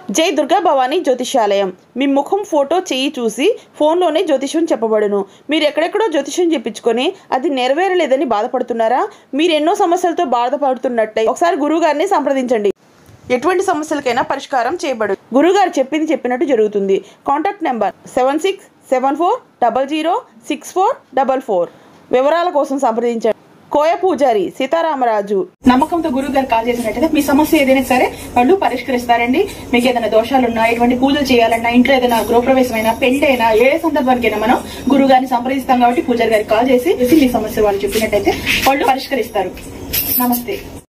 జై దుర్గా భవానీ జ్యోతిషాలయం మీ ముఖం ఫోటో చెయ్యి చూసి ఫోన్లోనే జ్యోతిష్యం చెప్పబడును మీరు ఎక్కడెక్కడో జ్యోతిష్యం చెప్పించుకొని అది నెరవేరలేదని బాధపడుతున్నారా మీరు ఎన్నో సమస్యలతో బాధపడుతున్నట్లే ఒకసారి గురువు గారిని సంప్రదించండి ఎటువంటి సమస్యలకైనా పరిష్కారం చేయబడు గురుగారు చెప్పింది చెప్పినట్టు జరుగుతుంది contact number seven six seven four double zero six four double four వివరాల కోసం సంప్రదించండి కోయ పూజారి సీతారామరాజు నమ్మకంతో గురువు గారు కాల్ చేసినట్టయితే మీ సమస్య ఏదైనా సరే వాళ్ళు పరిష్కరిస్తారండి మీకు ఏదైనా దోషాలు ఉన్నా ఎటువంటి పూజలు చేయాలన్నా ఇంట్లో ఏదైనా గృహప్రవేశమైనా పెళ్ళైనా ఏ సందర్భానికైనా మనం గురువు గారిని సంప్రదిస్తాం కాబట్టి పూజారి గారికి కాల్ చేసి మీ సమస్య వాళ్ళు చెప్పినట్టయితే వాళ్ళు పరిష్కరిస్తారు నమస్తే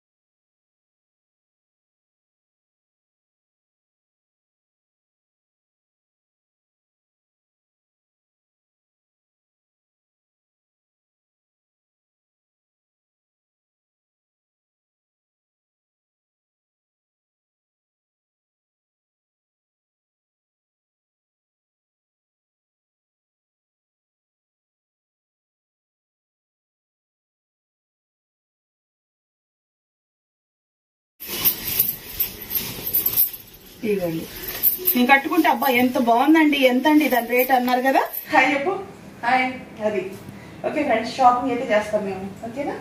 ఇదిగోండి నేను కట్టుకుంటే అబ్బా ఎంత బాగుందండి ఎంత అండి దాని రేట్ అన్నారు కదా హాయ్ చెప్పు హాయ్ అది ఓకే ఫ్రెండ్స్ షాపింగ్ అయితే చేస్తాం మేము ఓకేనా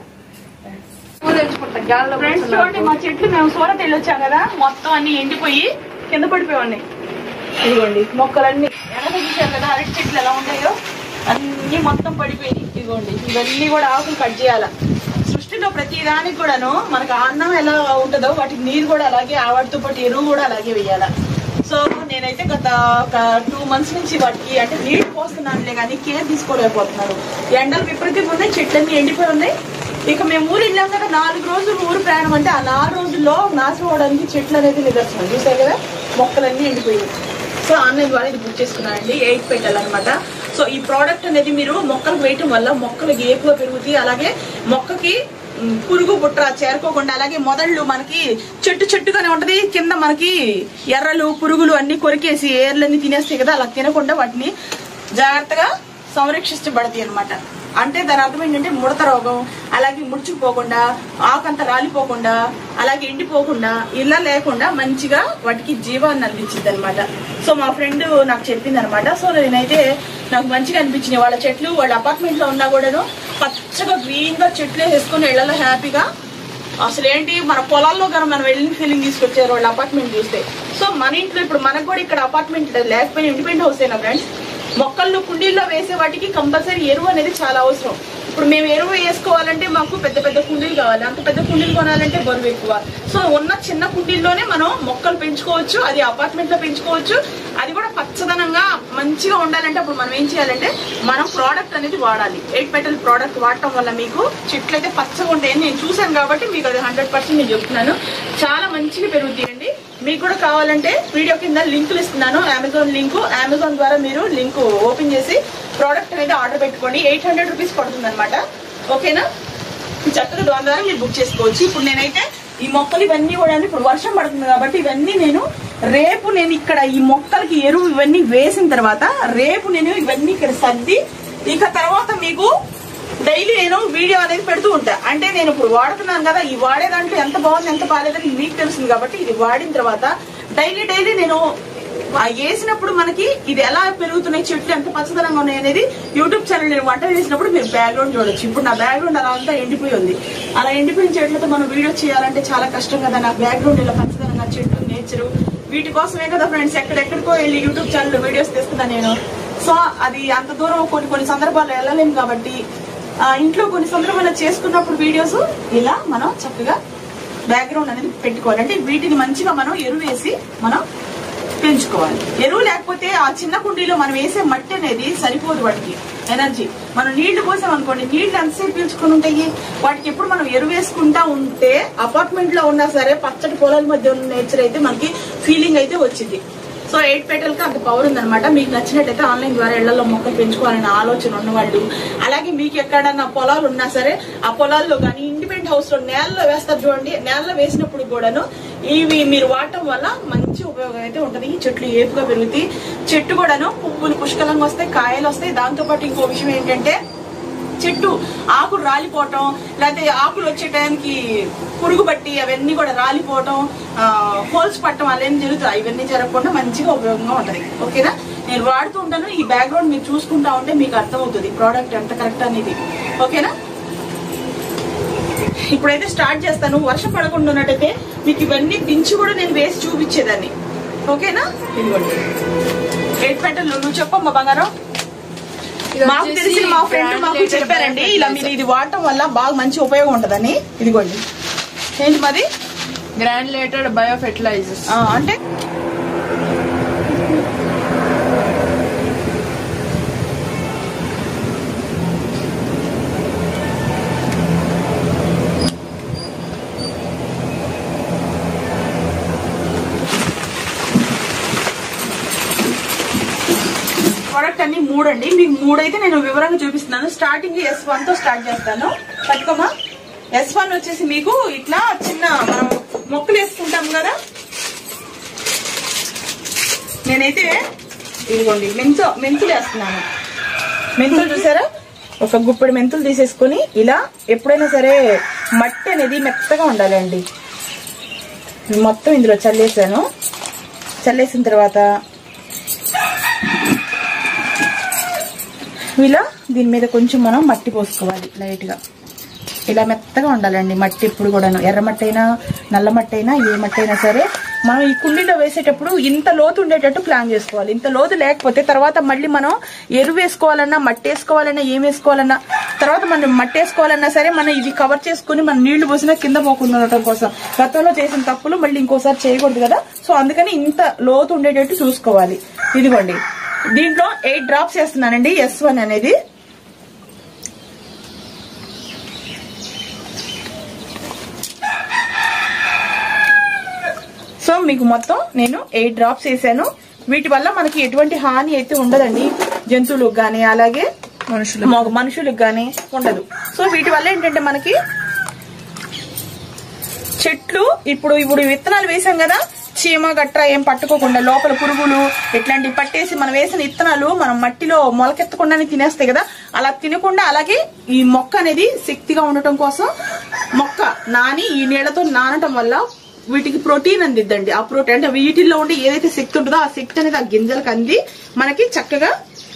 ఫ్రెండ్స్ చూడండి మా చెట్లు మేము సూరత్ వెళ్ళి వచ్చాం కదా మొత్తం అన్ని ఎండిపోయి కింద పడిపోయి ఉన్నాయి ఇదిగోండి మొక్కలన్నీ వెనక చూసారు కదా అరటి చెట్లు ఎలా ఉంటాయో అన్ని మొత్తం పడిపోయి ఇదిగోండి ఇవన్నీ కూడా ఆకులు కట్ చేయాల సృష్టిలో ప్రతి దానికి కూడాను మనకు అన్నం ఎలా ఉంటుందో వాటికి నీరు కూడా అలాగే ఆ వాటితో పాటు ఎరువు కూడా అలాగే వేయాల సో నేనైతే గత ఒక టూ మంత్స్ నుంచి వాటికి అంటే నీళ్లు పోస్తున్నానులే కానీ కేర్ తీసుకోలేకపోతున్నాను ఎండలు విపరీతంగా ఉన్నాయి చెట్లన్నీ ఎండిపోయి ఉన్నాయి ఇక మేము ఊరు వెళ్ళాం కదా నాలుగు రోజులు ఊరు ప్రయాణం అంటే ఆ నాలుగు రోజుల్లో నాశనం అవడానికి చెట్లు అనేది నిదర్శనం చూసారు కదా మొక్కలన్నీ ఎండిపోయాయి సో ఆన్లైన్ ద్వారా ఇది బుక్ చేసుకున్నానండి ఎయిట్ పెట్టాలన్నమాట సో ఈ ప్రోడక్ట్ అనేది మీరు మొక్కలకు వేయటం వల్ల మొక్కలు ఏపుగా పెరుగుతాయి అలాగే మొక్కకి ఉమ్, పురుగు బుట్ర చేరుకోకుండా అలాగే మొదళ్ళు మనకి చెట్టు చెట్టుగానే ఉంటది కింద మనకి ఎర్రలు పురుగులు అన్ని కొరికేసి ఏర్లన్నీ తినేస్తాయి కదా అలా తినకుండా వాటిని జాగ్రత్తగా సంరక్షించబడతాయి అన్నమాట అంటే దాని అర్థం ఏంటంటే ముడత రోగం అలాగే ముడుచుకుపోకుండా ఆకంత రాలిపోకుండా అలాగే ఎండిపోకుండా ఇలా లేకుండా మంచిగా వాటికి జీవాన్ని అందించింది అనమాట సో మా ఫ్రెండ్ నాకు చెప్పింది అనమాట సో నేనైతే నాకు మంచిగా అనిపించింది వాళ్ళ చెట్లు వాళ్ళ అపార్ట్మెంట్ లో ఉన్నా కూడాను పచ్చగా గ్రీన్ గా చెట్లు వేసుకుని ఇళ్లలో హ్యాపీగా అసలు ఏంటి మన పొలాల్లో కానీ మనం వెళ్ళిన ఫీలింగ్ తీసుకొచ్చారు వాళ్ళ అపార్ట్మెంట్ చూస్తే సో మన ఇంట్లో ఇప్పుడు మనకు కూడా ఇక్కడ అపార్ట్మెంట్ లేకపోయినా ఇండిపెండెంట్ హౌస్ అయినా ఫ్రెండ్స్ మొక్కల్లో కుండీల్లో వేసే వాటికి కంపల్సరీ ఎరువు అనేది చాలా అవసరం ఇప్పుడు మేము ఎరువు వేసుకోవాలంటే మాకు పెద్ద పెద్ద కుండీలు కావాలి అంత పెద్ద కుండీలు కొనాలంటే బరువు ఎక్కువ సో ఉన్న చిన్న కుండీల్లోనే మనం మొక్కలు పెంచుకోవచ్చు అది అపార్ట్మెంట్ లో పెంచుకోవచ్చు అది కూడా పచ్చదనంగా మంచిగా ఉండాలంటే అప్పుడు మనం ఏం చేయాలంటే మనం ప్రోడక్ట్ అనేది వాడాలి ఎయిట్ పెటల్ ప్రోడక్ట్ వాడటం వల్ల మీకు చెట్లు అయితే పచ్చగా ఉంటాయని నేను చూశాను కాబట్టి మీకు అది హండ్రెడ్ పర్సెంట్ నేను చెప్తున్నాను చాలా మంచిగా పెరుగుతాయండి మీకు కూడా కావాలంటే వీడియో కింద లింకులు ఇస్తున్నాను అమెజాన్ లింక్ అమెజాన్ ద్వారా మీరు లింక్ ఓపెన్ చేసి ప్రోడక్ట్ అనేది ఆర్డర్ పెట్టుకోండి ఎయిట్ హండ్రెడ్ రూపీస్ పడుతుంది అనమాట ఓకేనా చక్కగా దాని ద్వారా మీరు బుక్ చేసుకోవచ్చు ఇప్పుడు నేనైతే ఈ మొక్కలు ఇవన్నీ కూడా ఇప్పుడు వర్షం పడుతుంది కాబట్టి ఇవన్నీ నేను రేపు నేను ఇక్కడ ఈ మొక్కలకి ఎరువు ఇవన్నీ వేసిన తర్వాత రేపు నేను ఇవన్నీ ఇక్కడ సర్ది ఇక తర్వాత మీకు డైలీ నేను వీడియో అనేది పెడుతూ ఉంటా అంటే నేను ఇప్పుడు వాడుతున్నాను కదా ఈ వాడే దాంట్లో ఎంత బాగుంది ఎంత బాగాలేదని మీకు తెలుస్తుంది కాబట్టి ఇది వాడిన తర్వాత డైలీ డైలీ నేను ఆ వేసినప్పుడు మనకి ఇది ఎలా పెరుగుతున్నాయి చెట్లు ఎంత పచ్చదనంగా ఉన్నాయి అనేది యూట్యూబ్ ఛానల్ నేను వంట చేసినప్పుడు మీరు బ్యాక్గ్రౌండ్ చూడొచ్చు ఇప్పుడు నా బ్యాక్గ్రౌండ్ అలా అంతా ఎండిపోయి ఉంది అలా ఎండిపోయిన చెట్లతో మనం వీడియో చేయాలంటే చాలా కష్టం కదా నా బ్యాక్గ్రౌండ్ ఇలా పచ్చదనంగా చెట్లు నేచరు వీటి కోసమే కదా ఫ్రెండ్స్ ఎక్కడెక్కడికో వెళ్ళి యూట్యూబ్ ఛానల్ వీడియోస్ తెస్తున్నా నేను సో అది అంత దూరం కొన్ని కొన్ని సందర్భాల్లో వెళ్ళలేము కాబట్టి ఆ, ఇంట్లో కొన్ని సందర్భాల్లో చేసుకున్నప్పుడు వీడియోస్ ఇలా మనం చక్కగా బ్యాక్గ్రౌండ్ అనేది పెట్టుకోవాలి అంటే వీటిని మంచిగా మనం ఎరువు వేసి మనం పెంచుకోవాలి ఎరువు లేకపోతే ఆ చిన్న కుండీలో మనం వేసే మట్టి అనేది సరిపోదు వాటికి ఎనర్జీ మనం నీళ్లు పోసాం అనుకోండి నీళ్లు ఎంతసేపు పీల్చుకొని ఉంటాయి వాటికి ఎప్పుడు మనం ఎరువు వేసుకుంటా ఉంటే అపార్ట్మెంట్ లో ఉన్నా సరే పచ్చటి పొలాల మధ్య ఉన్న నేచర్ అయితే మనకి ఫీలింగ్ అయితే వచ్చింది సో ఎయిట్ పెటల్ కి అంత పవర్ ఉందన్నమాట మీకు నచ్చినట్టయితే ఆన్లైన్ ద్వారా ఇళ్లలో మొక్కలు పెంచుకోవాలనే ఆలోచన ఉన్నవాళ్ళు అలాగే మీకు ఎక్కడన్నా పొలాలు ఉన్నా సరే ఆ పొలాల్లో కానీ ఇండిపెండెంట్ హౌస్ లో నేలలో వేస్తారు చూడండి నేలలో వేసినప్పుడు కూడాను ఇవి మీరు వాడటం వల్ల మంచి ఉపయోగం అయితే ఉంటది ఈ చెట్లు ఏపుగా పెరుగుతాయి చెట్టు కూడాను పువ్వులు పుష్కలంగా వస్తాయి కాయలు వస్తాయి దాంతో పాటు ఇంకో విషయం ఏంటంటే చెట్టు ఆకులు రాలిపోవటం లేకపోతే ఆకులు వచ్చే టైంకి పురుగు పట్టి అవన్నీ కూడా రాలిపోవటం హోల్స్ పట్టడం అలా జరుగుతాయి ఇవన్నీ జరగకుండా మంచిగా ఉపయోగంగా ఉంటది ఓకేనా నేను వాడుతూ ఉంటాను ఈ బ్యాక్గ్రౌండ్ మీరు చూసుకుంటా ఉంటే మీకు అర్థమవుతుంది ప్రోడక్ట్ ఎంత కరెక్ట్ అనేది ఓకేనా ఇప్పుడైతే స్టార్ట్ చేస్తాను వర్షం పడకుండా ఉన్నట్టయితే మీకు ఇవన్నీ దించి కూడా నేను వేసి చూపించేదాన్ని ఓకేనా ఇదిగోండి ఎయిట్ పెంటలు నువ్వు చెప్పమ్మా బంగారం ఇది మాకు వచ్చేసి తెలిసిన మా ఫ్రెండ్ brand మాకు related చెప్పారండి bio ఇలా మీరు ఇది వాడటం వల్ల బాగా మంచి ఉపయోగం ఉంటదని ఇదిగోండి ఏంటి మరి గ్రాన్యులేటెడ్ బయో ఫెర్టిలైజర్స్ ఆ, అంటే ప్రోడక్ట్ అన్ని మూడు అండి మీకు మూడు అయితే నేను వివరంగా చూపిస్తున్నాను స్టార్టింగ్ ఎస్ వన్ తో స్టార్ట్ చేస్తాను పట్టుకోమా ఎస్ వన్ వచ్చేసి మీకు ఇట్లా చిన్న మనం మొక్కలు వేసుకుంటాం కదా నేనైతే ఇదిగోండి మెంతు మెంతులు వేస్తున్నాను మెంతులు చూసారా ఒక గుప్పెడు మెంతులు తీసేసుకొని ఇలా ఎప్పుడైనా సరే మట్టి అనేది మెత్తగా ఉండాలండి మొత్తం ఇందులో చల్లేసాను చల్లేసిన తర్వాత ఇలా దీని మీద కొంచెం మనం మట్టి పోసుకోవాలి లైట్ గా ఇలా మెత్తగా ఉండాలండి మట్టి ఎప్పుడు కూడాను ఎర్ర మట్టి అయినా నల్ల మట్టి అయినా ఏ మట్టి అయినా సరే మనం ఈ కుండీలో వేసేటప్పుడు ఇంత లోతు ఉండేటట్టు ప్లాన్ చేసుకోవాలి ఇంత లోతు లేకపోతే తర్వాత మళ్ళీ మనం ఎరువు వేసుకోవాలన్నా మట్టి వేసుకోవాలన్నా ఏం వేసుకోవాలన్నా తర్వాత మనం మట్టి వేసుకోవాలన్నా సరే మనం ఇది కవర్ చేసుకుని మనం నీళ్లు పోసినా కింద పోకుండా ఉండటం కోసం గతంలో చేసిన తప్పులు మళ్ళీ ఇంకోసారి చేయకూడదు కదా సో అందుకని ఇంత లోతు ఉండేటట్టు చూసుకోవాలి ఇదిగోండి దీంట్లో ఎయిట్ డ్రాప్స్ వేస్తున్నానండి ఎస్ వన్ అనేది సో మీకు మొత్తం నేను ఎయిట్ డ్రాప్స్ వేసాను వీటి వల్ల మనకి ఎటువంటి హాని అయితే ఉండదండి జంతువులకు గానీ అలాగే మనుషులు మగ మనుషులకు గానీ ఉండదు సో వీటి వల్ల ఏంటంటే మనకి చెట్లు ఇప్పుడు ఇప్పుడు విత్తనాలు వేసాం కదా చీమ గట్ర ఏం పట్టుకోకుండా లోపల పురుగులు ఇట్లాంటివి పట్టేసి మనం వేసిన విత్తనాలు మనం మట్టిలో మొలకెత్తకుండానే తినేస్తాయి కదా అలా తినకుండా అలాగే ఈ మొక్క అనేది శక్తిగా ఉండటం కోసం మొక్క నాని ఈ నీళ్లతో నానటం వల్ల వీటికి ప్రోటీన్ అందిద్దండి ఆ ప్రోటీన్ అంటే వీటిల్లో ఉండే ఏదైతే శక్తి ఉంటుందో ఆ శక్తి అనేది ఆ గింజలకు అంది మనకి చక్కగా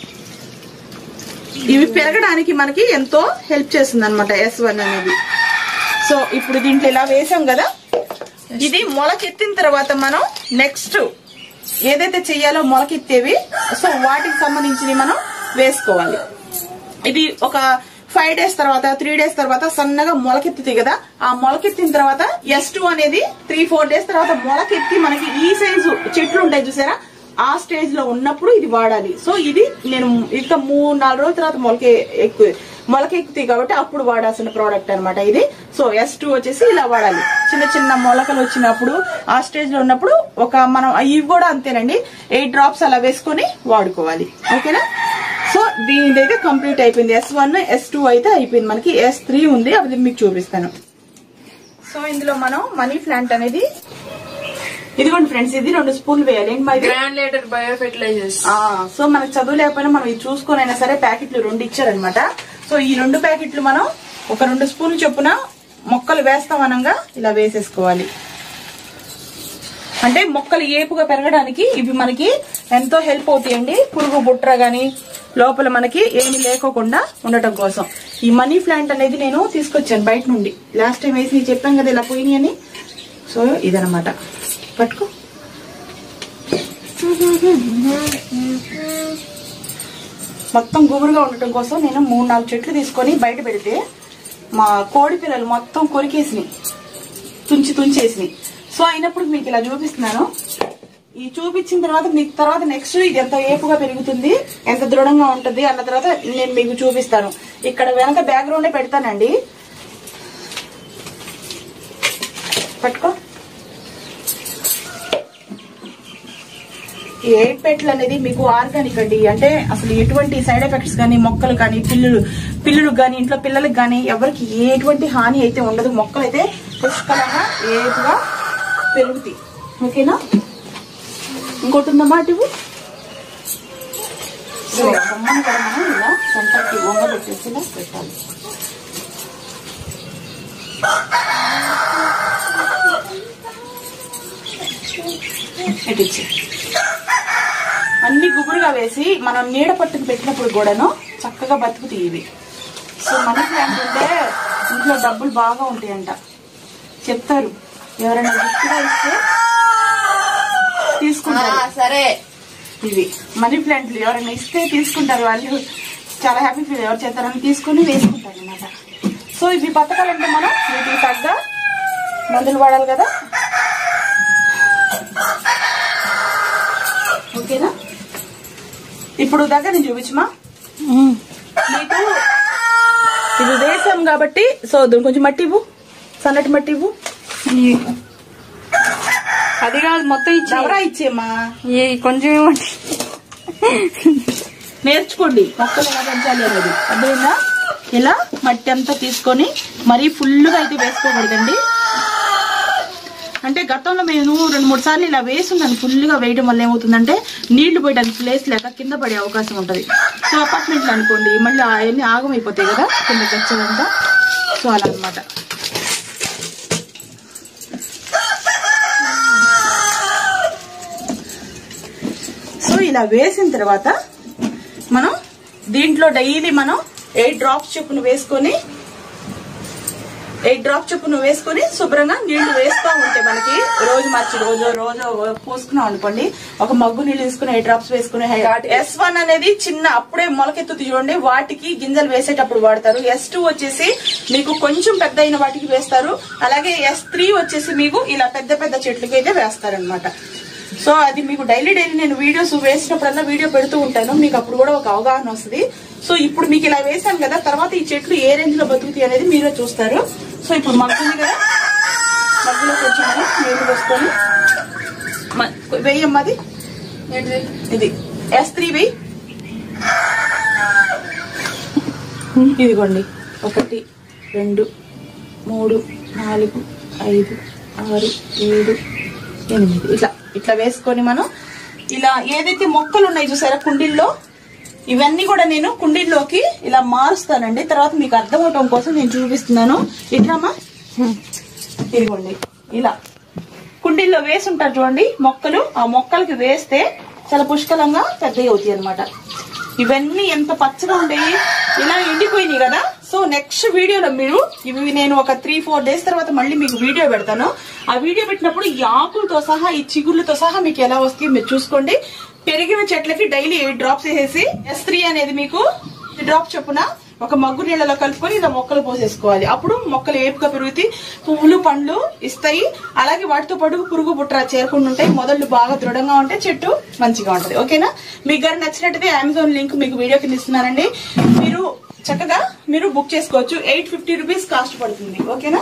ఇవి పెరగడానికి మనకి ఎంతో హెల్ప్ చేస్తుంది అనమాట ఎస్ వన్ అనేది సో ఇప్పుడు దీంట్లో ఇలా వేసాం కదా ఇది మొలకెత్తిన తర్వాత మనం నెక్స్ట్ ఏదైతే చెయ్యాలో మొలకెత్తేవి సో వాటికి సంబంధించినవి మనం వేసుకోవాలి ఇది ఒక ఫైవ్ డేస్ తర్వాత త్రీ డేస్ తర్వాత సన్నగా మొలకెత్తుతాయి కదా ఆ మొలకెత్తిన తర్వాత ఎస్ టూ అనేది త్రీ ఫోర్ డేస్ తర్వాత మొలకెత్తి మనకి ఈ సైజు చెట్లు ఉంటాయి చూసారా ఆ స్టేజ్ లో ఉన్నప్పుడు ఇది వాడాలి సో ఇది నేను ఇంకా మూడు నాలుగు రోజుల తర్వాత మొలకే ఎక్కువ మొలకెక్కుతాయి కాబట్టి అప్పుడు వాడాల్సిన ప్రోడక్ట్ అన్నమాట ఇది సో ఎస్ టూ వచ్చేసి ఇలా వాడాలి చిన్న చిన్న మొలకలు వచ్చినప్పుడు ఆ స్టేజ్ లో ఉన్నప్పుడు ఒక మనం ఇవి కూడా అంతేనండి ఎయిట్ డ్రాప్స్ అలా వేసుకొని వాడుకోవాలి ఓకేనా సో దీనిదైతే కంప్లీట్ అయిపోయింది ఎస్ వన్ ఎస్ టూ అయితే అయిపోయింది మనకి ఎస్ త్రీ ఉంది అది మీకు చూపిస్తాను సో ఇందులో మనం మనీ ప్లాంట్ అనేది ఇదిగోండి ఫ్రెండ్స్ ఇది రెండు స్పూన్లు వేయాలి ఏంటి మరి గ్రాన్యులేటెడ్ బయో ఫెర్టిలైజర్స్ ఆ, సో మనకు చదువు లేకపోయినా మనం ఇది చూసుకొని అయినా సరే ప్యాకెట్లు రెండు ఇచ్చారనమాట సో ఈ రెండు ప్యాకెట్లు మనం ఒక రెండు స్పూన్లు చొప్పున మొక్కలు వేస్తాం అనంగా ఇలా వేసేసుకోవాలి అంటే మొక్కలు ఏపుగా పెరగడానికి ఇవి మనకి ఎంతో హెల్ప్ అవుతాయండి పురుగు బుట్ర గాని లోపల మనకి ఏమి లేకోకుండా ఉండటం కోసం ఈ మనీ ప్లాంట్ అనేది నేను తీసుకొచ్చాను బయట నుండి లాస్ట్ టైం వేసి నీకు చెప్పాను కదా ఇలా పోయినాయి అని సో ఇదనమాట పట్టుకో మొత్తం గుబురుగా ఉండటం కోసం నేను మూడు నాలుగు చెట్లు తీసుకొని బయట పెడితే మా కోడి పిల్లలు మొత్తం కొరికేసినాయి తుంచి తుంచేసినాయి సో అయినప్పుడు మీకు ఇలా చూపిస్తున్నాను ఈ చూపించిన తర్వాత మీకు తర్వాత నెక్స్ట్ ఇది ఎంత ఏపుగా పెరుగుతుంది ఎంత దృఢంగా ఉంటుంది అన్న తర్వాత నేను మీకు చూపిస్తాను ఇక్కడ వెనక బ్యాక్గ్రౌండే పెడతానండి పట్టుకో ఈ ఎయిట్ పెట్లు అనేది మీకు ఆర్గానిక్ అండి అంటే అసలు ఎటువంటి సైడ్ ఎఫెక్ట్స్ కానీ మొక్కలు కానీ పిల్లలు పిల్లలకు కానీ ఇంట్లో పిల్లలకు కానీ ఎవరికి ఎటువంటి హాని అయితే ఉండదు మొక్కలు అయితే పుష్కలంగా ఏపుగా పెరుగుతాయి ఓకేనా ఇంకోటి ఉందమ్మా అటు ఇవ్వు. సో కొమ్మను కూడా మనం ఇలా సెంటర్కి వంగ పెట్టేసిలా పెట్టాలి పెట్టించి అన్ని గుబురుగా వేసి మనం నీడ పట్టుకు పెట్టినప్పుడు కూడాను చక్కగా బతుకుతాయి ఇవి సో మనీ ప్లాంట్ ఉంటే ఇంట్లో డబ్బులు బాగా ఉంటాయంట చెప్తారు ఎవరైనా గిఫ్ట్గా ఇస్తే తీసుకుంటారు సరే ఇవి మనీ ప్లాంట్లు ఎవరైనా ఇస్తే తీసుకుంటారు వాళ్ళు చాలా హ్యాపీ ఫీల్ ఎవరు చేస్తారని తీసుకుని వేసుకుంటారు అనమాట సో ఇవి బతకాలంటే మనం వీటికి తగ్గ మందులు వాడాలి కదా ఓకేనా ఇప్పుడు దగ్గర నుంచి చూపించమా మీకు ఇది వేసాం కాబట్టి సో దీనికి కొంచెం మట్టి ఇవ్వు సన్నటి మట్టి ఇవ్వు అది కాదు మొత్తం ఇచ్చి దవరా ఇచ్చేమ్మా ఏ కొంచెం ఇవ్వండి నేర్చుకోండి మొక్కలు ఎలా పెంచాలి అనేది అర్థమైందా ఇలా మట్టి అంతా తీసుకొని మరీ ఫుల్గా అయితే వేసుకోకూడదండి అంటే గతంలో నేను రెండు మూడు సార్లు ఇలా వేసున్నాను ఫుల్గా వేయడం వల్ల ఏమవుతుందంటే నీళ్లు పోయడానికి ప్లేస్ లేక కింద పడే అవకాశం ఉంటుంది సో అపార్ట్మెంట్లో అనుకోండి మళ్ళీ అవన్నీ ఆగమైపోతాయి కదా కింద గచ్చలంతా సో అలా అనమాట సో ఇలా వేసిన తర్వాత మనం దీంట్లో డైలీ మనం ఎయిట్ డ్రాప్స్ చొప్పున వేసుకొని ఎయిట్ డ్రాప్ చొప్పున వేసుకొని శుభ్రంగా నీళ్లు వేస్తూ ఉంటే మనకి రోజు మార్చి రోజు రోజు పోసుకున్నాం అనుకోండి ఒక మగ్గు నీళ్ళు తీసుకుని ఎయిట్ డ్రాప్స్ వేసుకుని ఎస్ వన్ అనేది చిన్న అప్పుడే మొలకెత్తు చూడండి వాటికి గింజలు వేసేటప్పుడు వాడతారు ఎస్ టూ వచ్చేసి మీకు కొంచెం పెద్ద అయిన వాటికి వేస్తారు అలాగే ఎస్ త్రీ వచ్చేసి మీకు ఇలా పెద్ద పెద్ద చెట్లకి అయితే వేస్తారనమాట సో అది మీకు డైలీ డైలీ నేను వీడియోస్ వేసినప్పుడల్లా వీడియో పెడుతూ ఉంటాను మీకు అప్పుడు కూడా ఒక అవగాహన వస్తుంది సో ఇప్పుడు మీకు ఇలా వేసాను కదా తర్వాత ఈ చెట్లు ఏ రేంజ్ లో బతుకుతాయి అనేది మీరే చూస్తారు సో ఇప్పుడు మగ్గుంది కదా మగ్గులో కొంచెం మనం నీళ్లు పోసుకొని మ- వేయమ్మది ఇది ఎస్ త్రీ వెయ్యి ఇదిగోండి ఒకటి రెండు మూడు నాలుగు ఐదు ఆరు ఏడు ఎనిమిది ఇట్లా ఇట్లా వేసుకొని మనం ఇలా ఏదైతే మొక్కలు ఉన్నాయి చూసారా కుండీల్లో ఇవన్నీ కూడా నేను కుండీల్లోకి ఇలా మారుస్తానండి తర్వాత మీకు అర్థం అవటం కోసం నేను చూపిస్తున్నాను ఇట్లామా ఇదిగోండి ఇలా కుండీల్లో వేసి ఉంటారు చూడండి మొక్కలు ఆ మొక్కలకి వేస్తే చాలా పుష్కలంగా పెద్దవి అవుతాయి అనమాట ఇవన్నీ ఎంత పచ్చగా ఉండేవి ఇలా ఎండిపోయినాయి కదా సో నెక్స్ట్ వీడియోలో మీరు ఇవి నేను ఒక త్రీ ఫోర్ డేస్ తర్వాత మళ్ళీ మీకు వీడియో పెడతాను ఆ వీడియో పెట్టినప్పుడు ఈ ఆకులతో సహా ఈ చిగుర్లతో సహా మీకు ఎలా వస్తాయి మీరు చూసుకోండి పెరిగిన చెట్లకి డైలీ ఎయిట్ డ్రాప్స్ వేసేసి ఎస్ త్రీ అనేది మీకు డ్రాప్ చొప్పున ఒక మగ్గు నీళ్ళలో కలుపుకొని ఇలా మొక్కలు పోసేసుకోవాలి అప్పుడు మొక్కలు ఏపుగా పెరుగుతాయి పువ్వులు పండ్లు ఇస్తాయి అలాగే వాటితో పాటు పురుగు పుట్ర చేరకుండా ఉంటాయి మొదళ్ళు బాగా దృఢంగా ఉంటే చెట్టు మంచిగా ఉంటది ఓకేనా మీకు గారు నచ్చినట్టయితే అమెజాన్ లింక్ మీకు వీడియో కింద ఇస్తున్నానండి మీరు చక్కగా మీరు బుక్ చేసుకోవచ్చు ఎయిట్ ఫిఫ్టీ రూపీస్ కాస్ట్ పడుతుంది ఓకేనా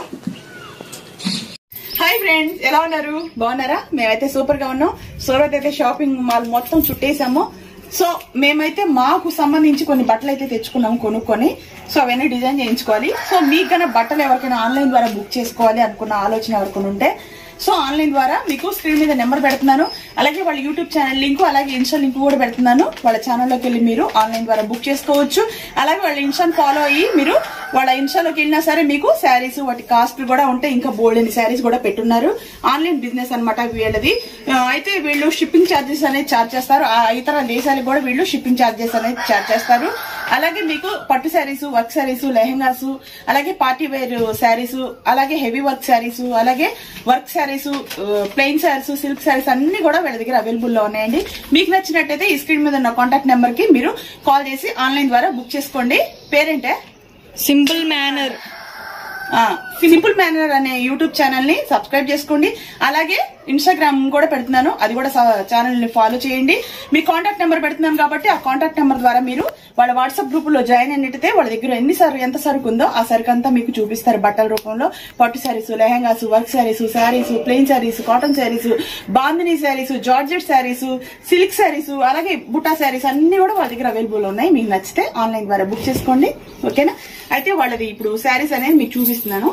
హాయ్ ఫ్రెండ్స్ ఎలా ఉన్నారు బాగున్నారా మేమైతే సూపర్ గా ఉన్నాం సూరత్ అయితే షాపింగ్ మాల్ మొత్తం చుట్టేసాము సో మేమైతే మాకు సంబంధించి కొన్ని బట్టలు అయితే తెచ్చుకున్నాం కొనుక్కొని సో అవన్నీ డిజైన్ చేయించుకోవాలి సో మీకు కన్నా బట్టలు ఎవరికైనా ఆన్లైన్ ద్వారా బుక్ చేసుకోవాలి అనుకున్న ఆలోచన ఎవరికైనా ఉంటే సో ఆన్లైన్ ద్వారా మీకు స్క్రీన్ మీద నెంబర్ పెడుతున్నాను అలాగే వాళ్ళ యూట్యూబ్ ఛానల్ లింక్ అలాగే ఇన్స్టా లింక్ కూడా పెడుతున్నాను వాళ్ళ ఛానల్లోకి వెళ్ళి మీరు ఆన్లైన్ ద్వారా బుక్ చేసుకోవచ్చు అలాగే వాళ్ళ ఇన్స్టాని ఫాలో అయ్యి మీరు వాళ్ళ ఇన్స్టాలోకి వెళ్ళినా సరే మీకు శారీస్ వాటి కాస్ట్ కూడా ఉంటాయి ఇంకా బోల్డ్ అని శారీస్ కూడా పెట్టున్నారు ఆన్లైన్ బిజినెస్ అనమాట వీళ్ళది ఆ, అయితే వీళ్ళు షిప్పింగ్ ఛార్జెస్ అనేది ఛార్జ్ చేస్తారు ఆ ఇతర దేశాలకు కూడా వీళ్ళు షిప్పింగ్ ఛార్జెస్ అనేది ఛార్జ్ చేస్తారు అలాగే మీకు పట్టు శారీస్ వర్క్ శారీస్ లెహంగాస్ అలాగే పార్టీ వేర్ శారీస్ అలాగే హెవీ వర్క్ శారీస్ అలాగే work saris plain saris silk saris అన్ని కూడా వీళ్ళ దగ్గర అవైలబుల్ లో ఉన్నాయండి మీకు నచ్చినట్టయితే ఈ స్క్రీన్ మీద ఉన్న కాంటాక్ట్ నెంబర్ కి మీరు కాల్ చేసి ఆన్లైన్ ద్వారా బుక్ చేసుకోండి పేరేంటే సింపుల్ మేనర్ సింపుల్ మేనర్ అనే యూట్యూబ్ ఛానల్ ని సబ్స్క్రైబ్ చేసుకోండి అలాగే ఇన్స్టాగ్రామ్ కూడా పెడుతున్నాను అది కూడా ఛానల్ ని ఫాలో చేయండి మీ కాంటాక్ట్ నెంబర్ పెడుతున్నాను కాబట్టి ఆ కాంటాక్ట్ నెంబర్ ద్వారా మీరు వాళ్ళ వాట్సాప్ గ్రూప్ లో జాయిన్ అయినట్టయితే వాళ్ళ దగ్గర ఎన్ని సరుకు ఎంత సరుకు ఉందో ఆ సరుకు అంతా మీకు చూపిస్తారు బట్టల రూపంలో పట్టు saris lehengas work saris saris plain saris cotton saris bandhani saris georgette saris silk saris అలాగే బుట్టా శారీస్ అన్ని కూడా వాళ్ళ దగ్గర అవైలబుల్ ఉన్నాయి మీకు నచ్చితే ఆన్లైన్ ద్వారా బుక్ చేసుకోండి ఓకేనా అయితే వాళ్ళది ఇప్పుడు శారీస్ అనేది మీకు చూపిస్తున్నాను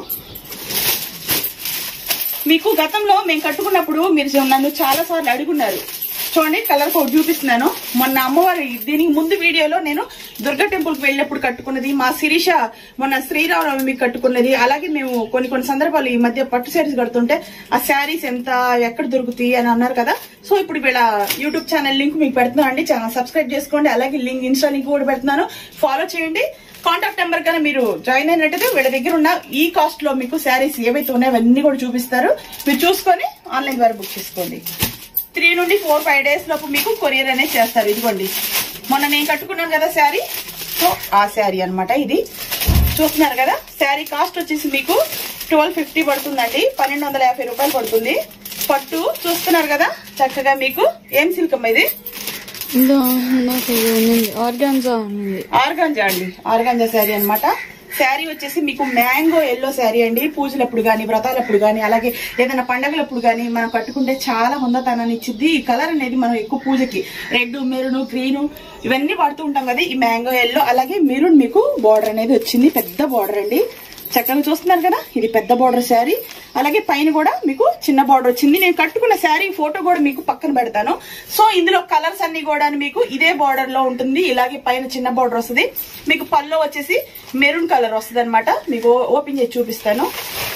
మీకు గతంలో మేము కట్టుకున్నప్పుడు మీరు నన్ను చాలా సార్లు అడుగున్నారు చూడండి కలర్ కోడ్ చూపిస్తున్నాను మొన్న అమ్మవారి దీనికి ముందు వీడియోలో నేను దుర్గా టెంపుల్ కి వెళ్ళినప్పుడు కట్టుకున్నది మా శిరీష మొన్న శ్రీరామనవమి కట్టుకున్నది అలాగే మేము కొన్ని కొన్ని సందర్భాలు ఈ మధ్య పట్టు శారీస్ కడుతుంటే ఆ శారీస్ ఎంత ఎక్కడ దొరుకుతాయి అని అన్నారు కదా సో ఇప్పుడు వీళ్ళ యూట్యూబ్ ఛానల్ లింక్ మీకు పెడుతున్నాను అండి ఛానల్ సబ్స్క్రైబ్ చేసుకోండి అలాగే లింక్ ఇన్స్టా లింక్ కూడా పెడుతున్నాను ఫాలో చేయండి కాంటాక్ట్ నెంబర్ కన్నా మీరు జాయిన్ అయినట్టయితే వీళ్ళ దగ్గర ఉన్న ఈ కాస్ట్ లో మీకు శారీస్ ఏవైతే ఉన్నాయో అవన్నీ కూడా చూపిస్తారు మీరు చూసుకొని ఆన్లైన్ ద్వారా బుక్ చేసుకోండి త్రీ నుండి ఫోర్ ఫైవ్ డేస్ లోపు మీకు కొరియర్ అనేది చేస్తారు ఇదిగోండి మొన్న నేను కట్టుకున్నాను కదా శారీ సో ఆ శారీ అన్నమాట ఇది చూస్తున్నారు కదా శారీ కాస్ట్ వచ్చేసి మీకు ట్వెల్వ్ ఫిఫ్టీ పడుతుందండి పన్నెండు వందల యాభై రూపాయలు పడుతుంది పట్టు చూస్తున్నారు కదా చక్కగా మీకు ఏం సిల్క్ అమ్మా ఇది ఇందో నాకు ఇది ఉన్నింది ఆర్గాన్జా ఉన్నింది ఆర్గాంజా అండి ఆర్గాంజా శారీ అన్నమాట శారీ వచ్చేసి మీకు మ్యాంగో ఎల్లో శారీ అండి పూజలప్పుడు గాని వ్రతాలప్పుడు గాని అలాగే ఏదైనా పండగలప్పుడు గాని మనం కట్టుకుంటే చాలా హుందతనాన్ని ఇచ్చింది ఈ కలర్ అనేది మనం ఎక్కువ పూజకి రెడ్ మెరూన్ గ్రీన్ ఇవన్నీ వాడుతూ ఉంటాం కదా ఈ మ్యాంగో ఎల్లో అలాగే మెరూన్ మీకు బార్డర్ అనేది వచ్చింది పెద్ద బార్డర్ అండి చక్కగా చూస్తున్నారు కదా ఇది పెద్ద బార్డర్ శారీ అలాగే పైన కూడా మీకు చిన్న బార్డర్ వచ్చింది నేను కట్టుకున్న శారీ ఫోటో కూడా మీకు పక్కన పెడతాను సో ఇందులో కలర్స్ అన్ని కూడా మీకు ఇదే బార్డర్ లో ఉంటుంది ఇలాగే పైన చిన్న బార్డర్ వస్తుంది మీకు పల్లో వచ్చేసి మెరూన్ కలర్ వస్తుంది అనమాట మీకు ఓపెన్ చేసి చూపిస్తాను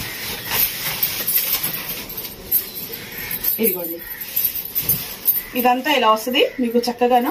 ఇదిగోండి ఇదంతా ఇలా వస్తుంది మీకు చక్కగాను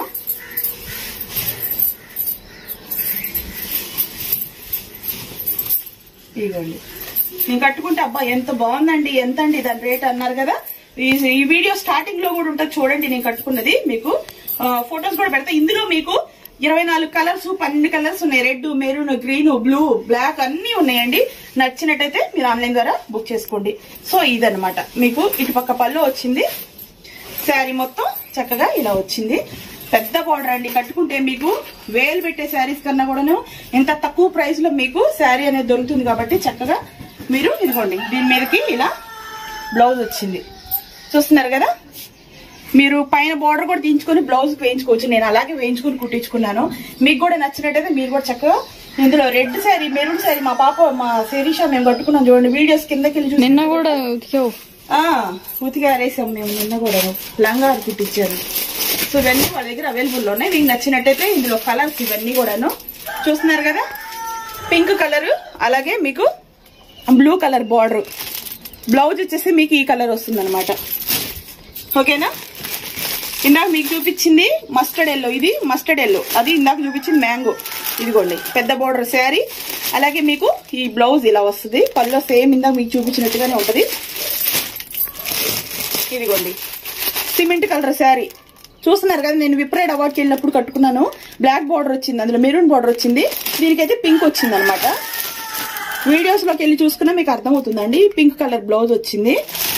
ఇదిగోండి నేను కట్టుకుంటే అబ్బా ఎంత బాగుందండి ఎంత అండి దాని రేట్ అన్నారు కదా ఈ ఈ వీడియో స్టార్టింగ్ లో కూడా ఉంటుంది చూడండి నేను కట్టుకున్నది మీకు ఫొటోస్ కూడా పెడతా ఇందులో మీకు ఇరవై నాలుగు కలర్స్ పన్నెండు కలర్స్ ఉన్నాయి red maroon green blue black అన్ని ఉన్నాయండి నచ్చినట్టయితే మీరు ఆన్లైన్ ద్వారా బుక్ చేసుకోండి సో ఇదన్నమాట మీకు ఇటుపక్క పళ్ళు వచ్చింది శారీ మొత్తం చక్కగా ఇలా వచ్చింది పెద్ద బార్డర్ అండి కట్టుకుంటే మీకు వేలు పెట్టే శారీస్ కన్నా కూడాను ఇంత తక్కువ ప్రైస్ లో మీకు శారీ అనేది దొరుకుతుంది కాబట్టి చక్కగా మీరు ఇదిగోండి దీని మీదకి ఇలా బ్లౌజ్ వచ్చింది చూస్తున్నారు కదా మీరు పైన బార్డర్ కూడా తీయించుకొని బ్లౌజ్ వేయించుకోవచ్చు నేను అలాగే వేయించుకొని కుట్టించుకున్నాను మీకు కూడా నచ్చినట్టయితే మీరు కూడా చక్కగా ఇందులో రెడ్ శారీ మెరూన్ శారీ మా పాప మా శిరీష మేము కట్టుకున్నాం చూడండి వీడియోస్ కిందకి వెళ్ళి చూసి నిన్న కూడా ఉతికావు ఆ ఉతిగా ఆరేసాం మేము నిన్న కూడా లంగా కుట్టించారు సో ఇవన్నీ వాళ్ళ దగ్గర అవైలబుల్ లో ఉన్నాయి మీకు నచ్చినట్టయితే ఇందులో కలర్స్ ఇవన్నీ కూడాను చూస్తున్నారు కదా పింక్ కలర్ అలాగే మీకు బ్లూ కలర్ బార్డర్ బ్లౌజ్ వచ్చేసి మీకు ఈ కలర్ వస్తుంది అనమాట ఓకేనా ఇందాక మీకు చూపించింది మస్టర్డ్ ఎల్లో ఇది మస్టర్డ్ ఎల్లో అది ఇందాక చూపించింది మ్యాంగో ఇదిగోండి పెద్ద బోర్డర్ శారీ అలాగే మీకు ఈ బ్లౌజ్ ఇలా వస్తుంది పళ్ళు సేమ్ ఇందాక మీకు చూపించినట్టుగానే ఉంటది ఇదిగోండి సిమెంట్ కలర్ శారీ చూస్తున్నారు కదా నేను విప్రైడ్ అవార్డ్కి వెళ్ళినప్పుడు కట్టుకున్నాను బ్లాక్ బార్డర్ వచ్చింది అందులో మెరూన్ బార్డర్ వచ్చింది దీనికైతే పింక్ వచ్చింది అనమాట వీడియోస్ లోకి వెళ్ళి చూసుకున్నా మీకు అర్థమవుతుందండి పింక్ కలర్ బ్లౌజ్ వచ్చింది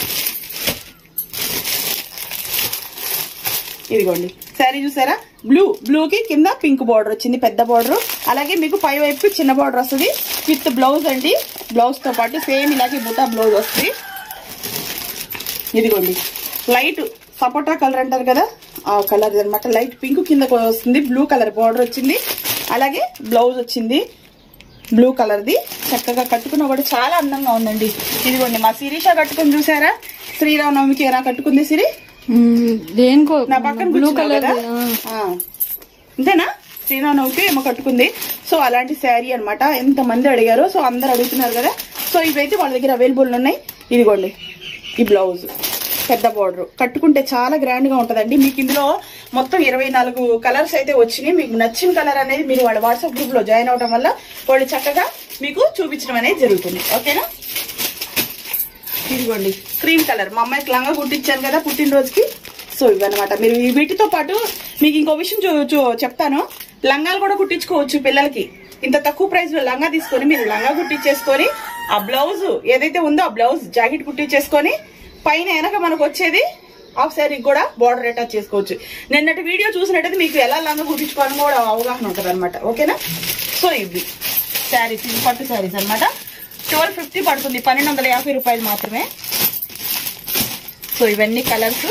ఇదిగోండి శారీ చూసారా బ్లూ బ్లూ కి కింద పింక్ బార్డర్ వచ్చింది పెద్ద బార్డర్ అలాగే మీకు పై వైపు చిన్న బార్డర్ వస్తుంది విత్ బ్లౌజ్ అండి బ్లౌజ్ తో పాటు సేమ్ ఇలాగే బుటా బ్లౌజ్ వస్తుంది ఇదిగోండి లైట్ సపోటా కలర్ అంటారు కదా ఆ కలర్ అన్నమాట లైట్ పింక్ కింద వస్తుంది బ్లూ కలర్ బార్డర్ వచ్చింది అలాగే బ్లౌజ్ వచ్చింది బ్లూ కలర్ది చక్కగా కట్టుకున్నా కూడా చాలా అందంగా ఉందండి ఇదిగోండి మా శిరీష కట్టుకుని చూసారా శ్రీరామనవమికి ఎలా కట్టుకుంది సిరి మ్మ్, దేనికో నా పక్కన బ్లూ కూర్చున్నావు కలర్ కదా? ఆ. అంతేనా శ్రీరామనవమికి ఏమో కట్టుకుంది సో అలాంటి శారీ అన్నమాట ఎంత మంది అడిగారో సో అందరు అడుగుతున్నారు కదా సో ఇవైతే వాళ్ళ దగ్గర అవైలబుల్ ఉన్నాయి ఇదిగోండి ఈ బ్లౌజ్ పెద్ద బార్డర్ కట్టుకుంటే చాలా గ్రాండ్ గా ఉంటదండి మీకు ఇందులో మొత్తం ఇరవై నాలుగు కలర్స్ అయితే వచ్చినాయి మీకు నచ్చిన కలర్ అనేది మీరు వాళ్ళ వాట్సాప్ గ్రూప్ లో జాయిన్ అవడం వల్ల వాళ్ళు చక్కగా మీకు చూపించడం అనేది జరుగుతుంది ఓకేనా ఇదిగోండి క్రీమ్ కలర్ మా అమ్మాయికి లంగా కుట్టించాను కదా పుట్టినరోజుకి సో ఇవన్నమాట మీరు ఈ వీటితో పాటు మీకు ఇంకో విషయం చూ- చూ- చెప్తాను లంగాలు కూడా కుట్టించుకోవచ్చు పిల్లలకి ఇంత తక్కువ ప్రైస్ లో లంగా తీసుకొని మీరు లంగా కుట్టించేసుకొని ఆ బ్లౌజ్ ఏదైతే ఉందో ఆ బ్లౌజ్ జాకెట్ కుట్టించేసుకొని పైన వెనక మనకు వచ్చేది హాఫ్ శారీకి కూడా బార్డర్ అటాచ్ చేసుకోవచ్చు నిన్నటి వీడియో చూసినట్టయితే మీకు ఎలా లంగా కుట్టించుకోవాలని కూడా అవగాహన ఉంటుంది అనమాట ఓకేనా సో ఇవి శారీస్ ఇవి పట్టు శారీస్ అన్నమాట ట్వెల్వ్ ఫిఫ్టీ పడుతుంది పన్నెండు వందల యాభై రూపాయలు మాత్రమే సో ఇవన్నీ కలర్స్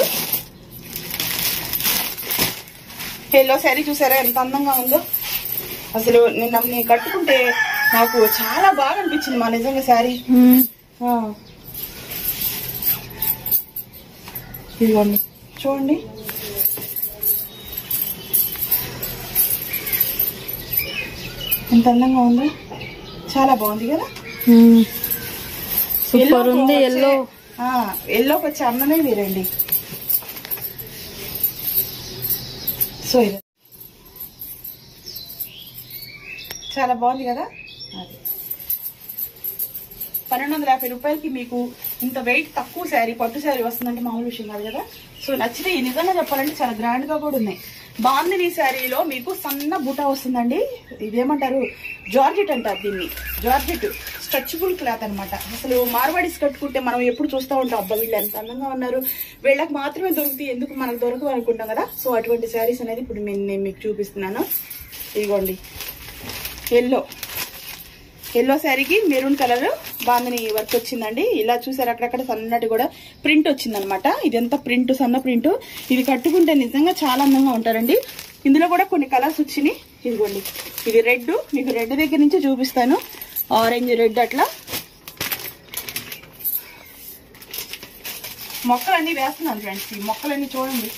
ఎల్లో శారీ చూసారా ఎంత అందంగా ఉందో అసలు నిన్న నేను కట్టుకుంటే నాకు చాలా బాగా అనిపించింది మా నిజంగా శారీ మ్మ్. ఆ. ఇదిగోండి చూడండి ఎంత అందంగా ఉందో చాలా బాగుంది కదా సూపర్ ఉంది ఎల్లో ఎల్లోకి వచ్చే అన్నమే వేరండి సో ఇది చాలా బాగుంది కదా అది పన్నెండు వందల యాభై రూపాయలకి మీకు ఇంత వెయిట్ తక్కువ శారీ పట్టు శారీ వస్తుందంటే మామూలు విషయం కాదు కదా సో నచ్చితే ఈ నిజంగా చెప్పాలంటే చాలా గ్రాండ్ గా కూడా ఉన్నాయి బాందిని శారీలో మీకు సన్న బుటా వస్తుందండి ఇదేమంటారు జార్జెట్ అంటారు దీన్ని జార్జెట్ స్ట్రెచబుల్ క్లాత్ అన్నమాట అసలు మార్వాడీస్ కట్టుకుంటే మనం ఎప్పుడు చూస్తూ ఉంటాం అబ్బా వీళ్ళు ఎంత అందంగా ఉన్నారు వీళ్ళకి మాత్రమే దొరుకుతాయి ఎందుకు మనకు దొరకవు అనుకుంటాం కదా సో అటువంటి శారీస్ అనేది ఇప్పుడు నేను నేను మీకు చూపిస్తున్నాను ఇదిగోండి ఎల్లో ఎల్లో శారీకి మెరూన్ కలర్ బాందని వర్క్ వచ్చిందండి ఇలా చూసారు అక్కడక్కడ సన్నటి కూడా ప్రింట్ వచ్చిందనమాట ఇదంతా ప్రింట్ సన్న ప్రింట్ ఇది కట్టుకుంటే నిజంగా చాలా అందంగా ఉంటారండి ఇందులో కూడా కొన్ని కలర్స్ వచ్చినాయి ఇదిగోండి ఇది రెడ్ మీకు రెడ్ దగ్గర నుంచి చూపిస్తాను ఆరెంజ్ రెడ్ అట్లా మొక్కలన్నీ వేస్తున్నాను ఫ్రెండ్స్ ఈ మొక్కలన్నీ చూడండి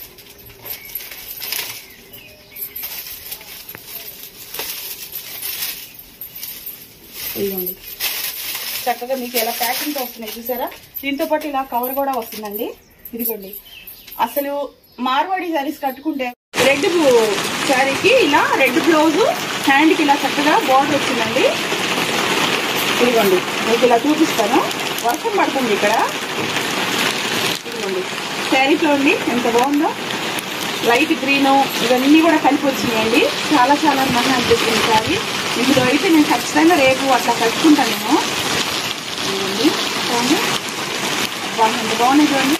ఇదిగోండి చక్కగా మీకు ఎలా ప్యాకింగ్ వస్తున్నాయి చూసారా దీంతో పాటు ఇలా కవర్ కూడా వస్తుందండి ఇదిగోండి అసలు మార్వాడి శారీస్ కట్టుకుంటే రెడ్ శారీకి ఇలా రెడ్ బ్లౌజ్ హ్యాండ్ కి ఇలా చక్కగా బార్డర్ వచ్చిందండి ఇదిగోండి మీకు ఇలా చూపిస్తాను వర్షం పడుతుంది ఇక్కడ ఇదిగోండి శారీ చూడండి ఎంత బాగుందో లైట్ గ్రీన్ ఇవన్నీ కూడా కలిపి వచ్చినాయండి చాలా చాలా అందంగా అనిపిస్తుంది సారీ ఇందులో అయితే నేను ఖచ్చితంగా రేపు అట్లా కట్టుకుంటాను నేను ఇదిగోండి చూడండి బాగా ఎంత బాగున్నాయి చూడండి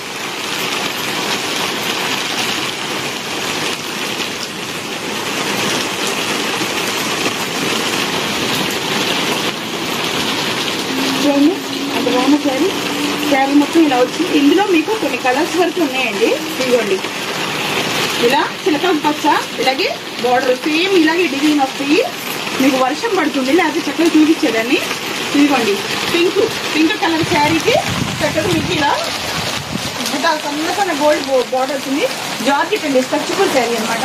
చూడండి అంత బాగున్న శారీ శారీ మొత్తం ఇలా వచ్చి ఇందులో మీకు కొన్ని కలర్స్ వరకు ఉన్నాయండి ఇదిగోండి ఇలా చిలకం పచ్చ ఇలాగే బార్డర్ సేమ్ ఇలాగే డిజైన్ వస్తాయి మీకు వర్షం పడుతుంది లేకపోతే చక్కగా చూపించేదాన్ని ఇదిగోండి పింక్ పింక్ కలర్ శారీకి చక్కగా మీకు ఇలా బుట్టాలు సన్న సన్న గోల్డ్ బార్డర్ వచ్చింది జార్జెట్ అండి స్ట్రక్చబుల్ శారీ అనమాట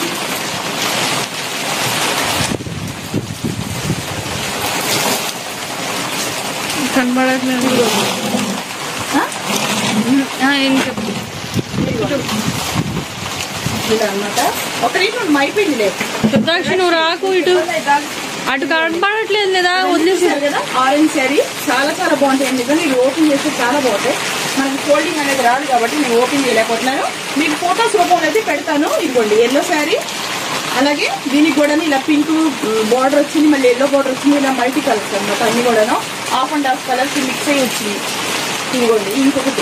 కనబడట్లేదు ఆ, ఏం చెప్పు ఇలా అనమాట ఒక నిమిషం అయిపోయింది లేదు రుద్రాక్ష నువ్వు రాకు ఇటు అటు కనబడట్లేదు లేదా వదిలేసి చూసారు కదా ఆరెంజ్ శారీ చాలా చాలా బాగుంటాయి నిజంగా ఇది ఓపెన్ చేస్తే చాలా బాగుంటాయి మనకి ఫోల్డింగ్ అనేది రాదు కాబట్టి నేను ఓపెన్ చేయలేకపోతున్నాను మీకు ఫోటోస్ రూపంలో అయితే పెడతాను ఇదిగోండి ఎల్లో శారీ అలాగే దీనికి కూడా ఇలా పింక్ బార్డర్ వచ్చింది మళ్ళీ ఎల్లో బార్డర్ వచ్చింది ఇలా మల్టీ కలర్స్ అనమాట అన్ని కూడాను half and half colours mix అయ్యి వచ్చింది ఇదిగోండి ఇంకొకటి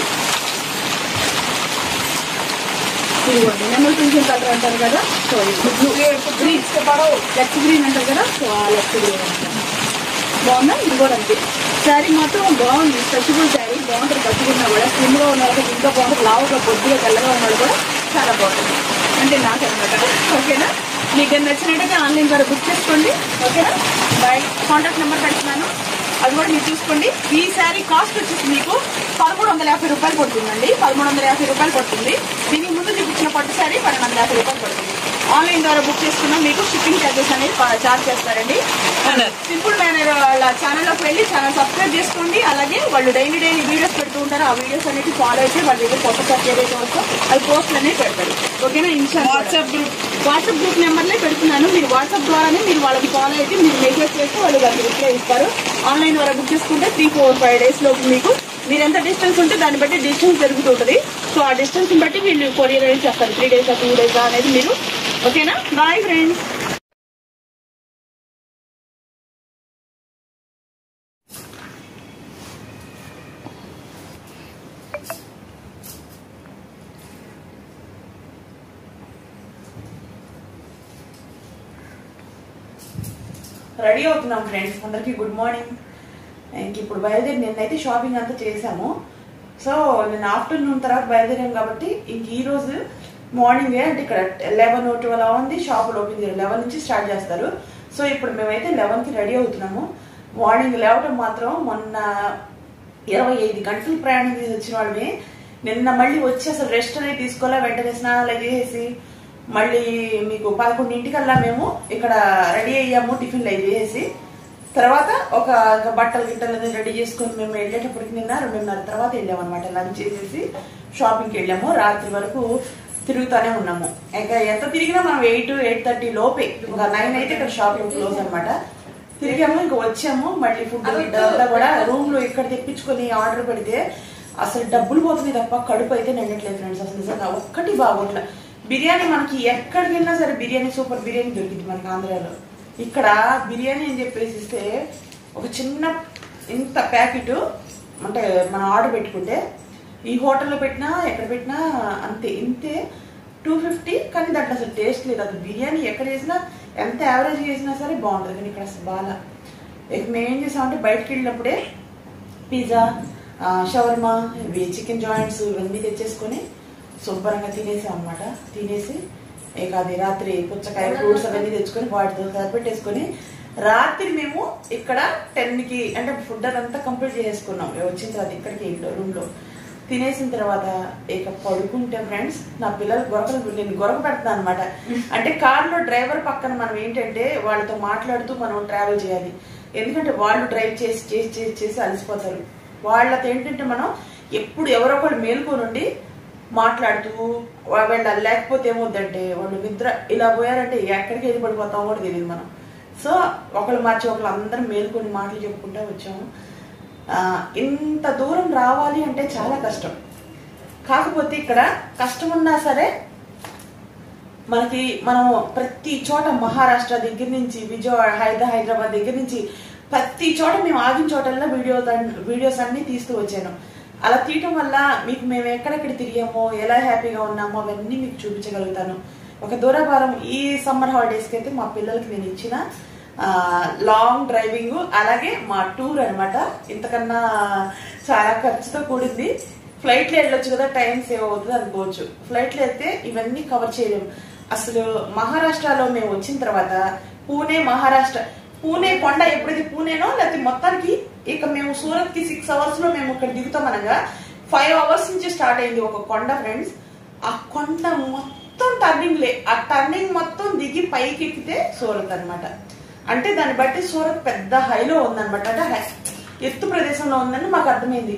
ఇదిగోండి నెమల్ పింఛన్ కలర్ అంటారు కదా సో గ్రీన్ లెఫ్ట్ గ్రీన్ అంటారు కదా సో ఆ లెఫ్ట్ గ్రీన్ అంటారు బాగుందా ఇది కూడా అంతే శారీ మాత్రం బాగుంది స్ట్రెచబుల్ శారీ బాగుంటుంది కట్టుకున్నా కూడా స్కిన్ గా ఉన్న వాళ్ళకి ఇంకా బాగుంటుంది లావుగా పొద్దుగా తెల్లగా ఉన్నాడు కూడా చాలా బాగుంటుంది అంటే నాకు అనమాట ఓకేనా మీకు నచ్చినట్టయితే ఆన్లైన్ ద్వారా బుక్ చేసుకోండి ఓకేనా బై కాంటాక్ట్ నెంబర్ పెడుతున్నాను అది కూడా మీరు చూసుకోండి ఈ శారీ కాస్ట్ వచ్చేసి మీకు పదమూడు వందల యాభై రూపాయలు పడుతుందండి పదమూడు వందల యాభై రూపాయలు పడుతుంది దీనికి ముందు చూపించిన పట్టు శారీ పన్నెండు వందల యాభై రూపాయలు పడుతుంది ఆన్లైన్ ద్వారా బుక్ చేసుకున్నా మీకు షిప్పింగ్ చార్జెస్ అనేది చార్జ్ చేస్తారండి సింపుల్ మేనర్ వాళ్ళ ఛానల్లోకి వెళ్ళి ఛానల్ సబ్స్క్రైబ్ చేసుకోండి అలాగే వాళ్ళు డైలీ డైలీ వీడియోస్ పెడుతూ ఉంటారు ఆ వీడియోస్ అనేది ఫాలో అయితే వాళ్ళ దగ్గర కొత్త కొత్త ఏదైతే వస్తో అది పోస్ట్లు అనేవి పెడతారు ఓకేనా insta WhatsApp group WhatsApp group నెంబర్లే పెడుతున్నాను మీరు వాట్సాప్ ద్వారానే మీరు వాళ్ళకి ఫాలో అయితే మీరు మెసేజ్ చేస్తే వాళ్ళు దానికి రిప్లై ఇస్తారు ఆన్లైన్ ద్వారా బుక్ చేసుకుంటే త్రీ ఫోర్ ఫైవ్ డేస్ లోపు మీకు మీరు ఎంత డిస్టెన్స్ ఉంటే దాన్ని బట్టి డిస్టెన్స్ జరుగుతుంటుంది సో ఆ డిస్టెన్స్ బట్టి వీళ్ళు కొరియర్ అనేది చేస్తారు త్రీ డేస్ టూ డేస్ అనేది మీరు ఓకేనా బాయ్ ఫ్రెండ్స్ రెడీ అవుతున్నాం ఫ్రెండ్స్ అందరికి గుడ్ మార్నింగ్ ఇంక ఇప్పుడు బయలుదేరి నిన్నైతే షాపింగ్ అంతా చేసాము సో నేను ఆఫ్టర్నూన్ తర్వాత బయలుదేరాం కాబట్టి ఇంక ఈ రోజు మార్నింగ్ అంటే ఇక్కడ లెవెన్ ట్వెల్వ్ ఉంది షాపులు ఓపెన్ చేయరు లెవెన్ నుంచి స్టార్ట్ చేస్తారు సో ఇప్పుడు మేమైతే లెవెన్కి రెడీ అవుతున్నాము మార్నింగ్ లేవటం మాత్రం మొన్న ఇరవై ఐదు గంటలు ప్రయాణం చేసి వచ్చిన వాళ్ళమే నిన్న మళ్ళీ వచ్చి అసలు రెస్ట్ అనేది తీసుకోలే వెంటనే స్నానాలు అది చేసి మళ్ళీ మీకు పదకొండింటికల్లా మేము ఇక్కడ రెడీ అయ్యాము టిఫిన్లు అవి చేసి తర్వాత ఒక ఇంకా బట్టలు గిట్టలు అన్ని రెడీ చేసుకొని మేము వెళ్ళేటప్పటికి నిన్న రెండున్నర తర్వాత వెళ్ళాము అనమాట లంచ్ చేసేసి షాపింగ్కి వెళ్ళాము రాత్రి వరకు తిరుగుతానే ఉన్నాము ఇంకా ఎంత తిరిగినా మనం ఎయిట్ ఎయిట్ థర్టీ లోపే ఇంకా నైన్ అయితే ఇక్కడ షాపింగ్ క్లోజ్ అన్నమాట తిరిగాము ఇంకా వచ్చాము మళ్ళీ ఫుడ్ అంతా కూడా రూమ్ లో ఇక్కడ తెప్పించుకొని ఆర్డర్ పెడితే అసలు డబ్బులు పోతున్నాయి తప్ప కడుపు అయితే నిండట్లేదు ఫ్రెండ్స్ అసలు నిజంగా ఒక్కటి బాగోట్లే బిర్యానీ మనకి ఎక్కడికి వెళ్ళినా సరే బిర్యానీ సూపర్ బిర్యానీ దొరికింది మనకి ఆంధ్రాలో ఇక్కడ బిర్యానీ అని చెప్పేసి ఇస్తే ఒక చిన్న ఇంత ప్యాకెట్ అంటే మనం ఆర్డర్ పెట్టుకుంటే ఈ హోటల్లో పెట్టినా ఎక్కడ పెట్టినా అంతే ఇంతే టూ ఫిఫ్టీ కానీ దాంట్లో అసలు టేస్ట్ లేదు అది బిర్యానీ ఎక్కడ చేసినా ఎంత యావరేజ్ చేసినా సరే బాగుంటుంది కానీ ఇక్కడ అసలు బాగా ఇక మేము ఏం చేసామంటే బయటకు వెళ్ళినప్పుడే పిజ్జా ఆ, షవర్మా ఇవి చికెన్ జాయింట్స్ ఇవన్నీ తెచ్చేసుకొని శుభ్రంగా తినేసాం అనమాట తినేసి ఇక అది రాత్రి పుచ్చకాయ ఫ్రూట్స్ అవన్నీ తెచ్చుకొని వాటితో సరిపెట్టేసుకొని రాత్రి మేము ఇక్కడ టెన్ కి అంటే ఫుడ్ అదంతా కంప్లీట్ చేసుకున్నాం వచ్చిన తర్వాత ఇక్కడికి ఇంట్లో రూమ్ లో తినేసిన తర్వాత ఇక పడుకుంటే ఫ్రెండ్స్ నా పిల్లలు గొరకలు నేను గొరక పెడతాను అనమాట అంటే కార్ లో డ్రైవర్ పక్కన మనం ఏంటంటే వాళ్ళతో మాట్లాడుతూ మనం ట్రావెల్ చేయాలి ఎందుకంటే వాళ్ళు డ్రైవ్ చేసి చేసి చేసి చేసి అలసిపోతారు వాళ్ళతో ఏంటంటే మనం ఎప్పుడు ఎవరో ఒకళ్ళు మేల్కొనుండి మాట్లాడుతూ వా- వెళ్ళాలి లేకపోతే ఏమవుద్దంటే వాళ్ళు నిద్ర ఇలా పోయారంటే ఎక్కడికి వెళ్ళి పడిపోతామో కూడా తెలియదు మనం సో ఒకళ్ళు మార్చి ఒకళ్ళు అందరం మేల్కొని మాటలు చెప్పుకుంటూ వచ్చాము ఆ, ఇంత దూరం రావాలి అంటే చాలా కష్టం కాకపోతే ఇక్కడ కష్టం ఉన్నా సరే మనకి మనం ప్రతి చోట మహారాష్ట్ర దగ్గర నుంచి విజయవాడ హైదరా హైదరాబాద్ దగ్గర నుంచి ప్రతి చోట మేము ఆగిన చోటల్లో వీడియో వీడియోస్ అన్ని తీస్తూ వచ్చాను అలా తీయటం వల్ల మీకు మేము ఎక్కడెక్కడ తిరిగామో ఎలా హ్యాపీగా ఉన్నామో అవన్నీ మీకు చూపించగలుగుతాను ఒక దూరభారం ఈ సమ్మర్ హాలిడేస్కి అయితే మా పిల్లలకి నేను ఇచ్చిన ఆ, లాంగ్ డ్రైవింగ్ అలాగే మా టూర్ అన్నమాట ఇంతకన్నా చాలా ఖర్చుతో కూడింది ఫ్లైట్ లో వెళ్ళొచ్చు కదా టైం సేవ్ అవుతుంది అనుకోవచ్చు ఫ్లైట్ లో అయితే ఇవన్నీ కవర్ చేయలేము అసలు మహారాష్ట్రలో మేము వచ్చిన తర్వాత పూణే మహారాష్ట్ర పూణే కొండ ఎప్పుడైతే పూణేనో లేకపోతే మొత్తానికి ఇక మేము సూరత్ కి సిక్స్ అవర్స్ లో మేము ఇక్కడ దిగుతాం అనగా ఫైవ్ అవర్స్ నుంచి స్టార్ట్ అయింది ఒక కొండ ఫ్రెండ్స్ ఆ కొండ మొత్తం టర్నింగ్ లే ఆ టర్నింగ్ మొత్తం దిగి పైకి ఎక్కితే సూరత్ అన్నమాట అంటే దాన్ని బట్టి సూరత్ పెద్ద హైలో ఉందన్నమాట అంటే హై- ఎత్తు ప్రదేశంలో ఉందని మాకు అర్థమైంది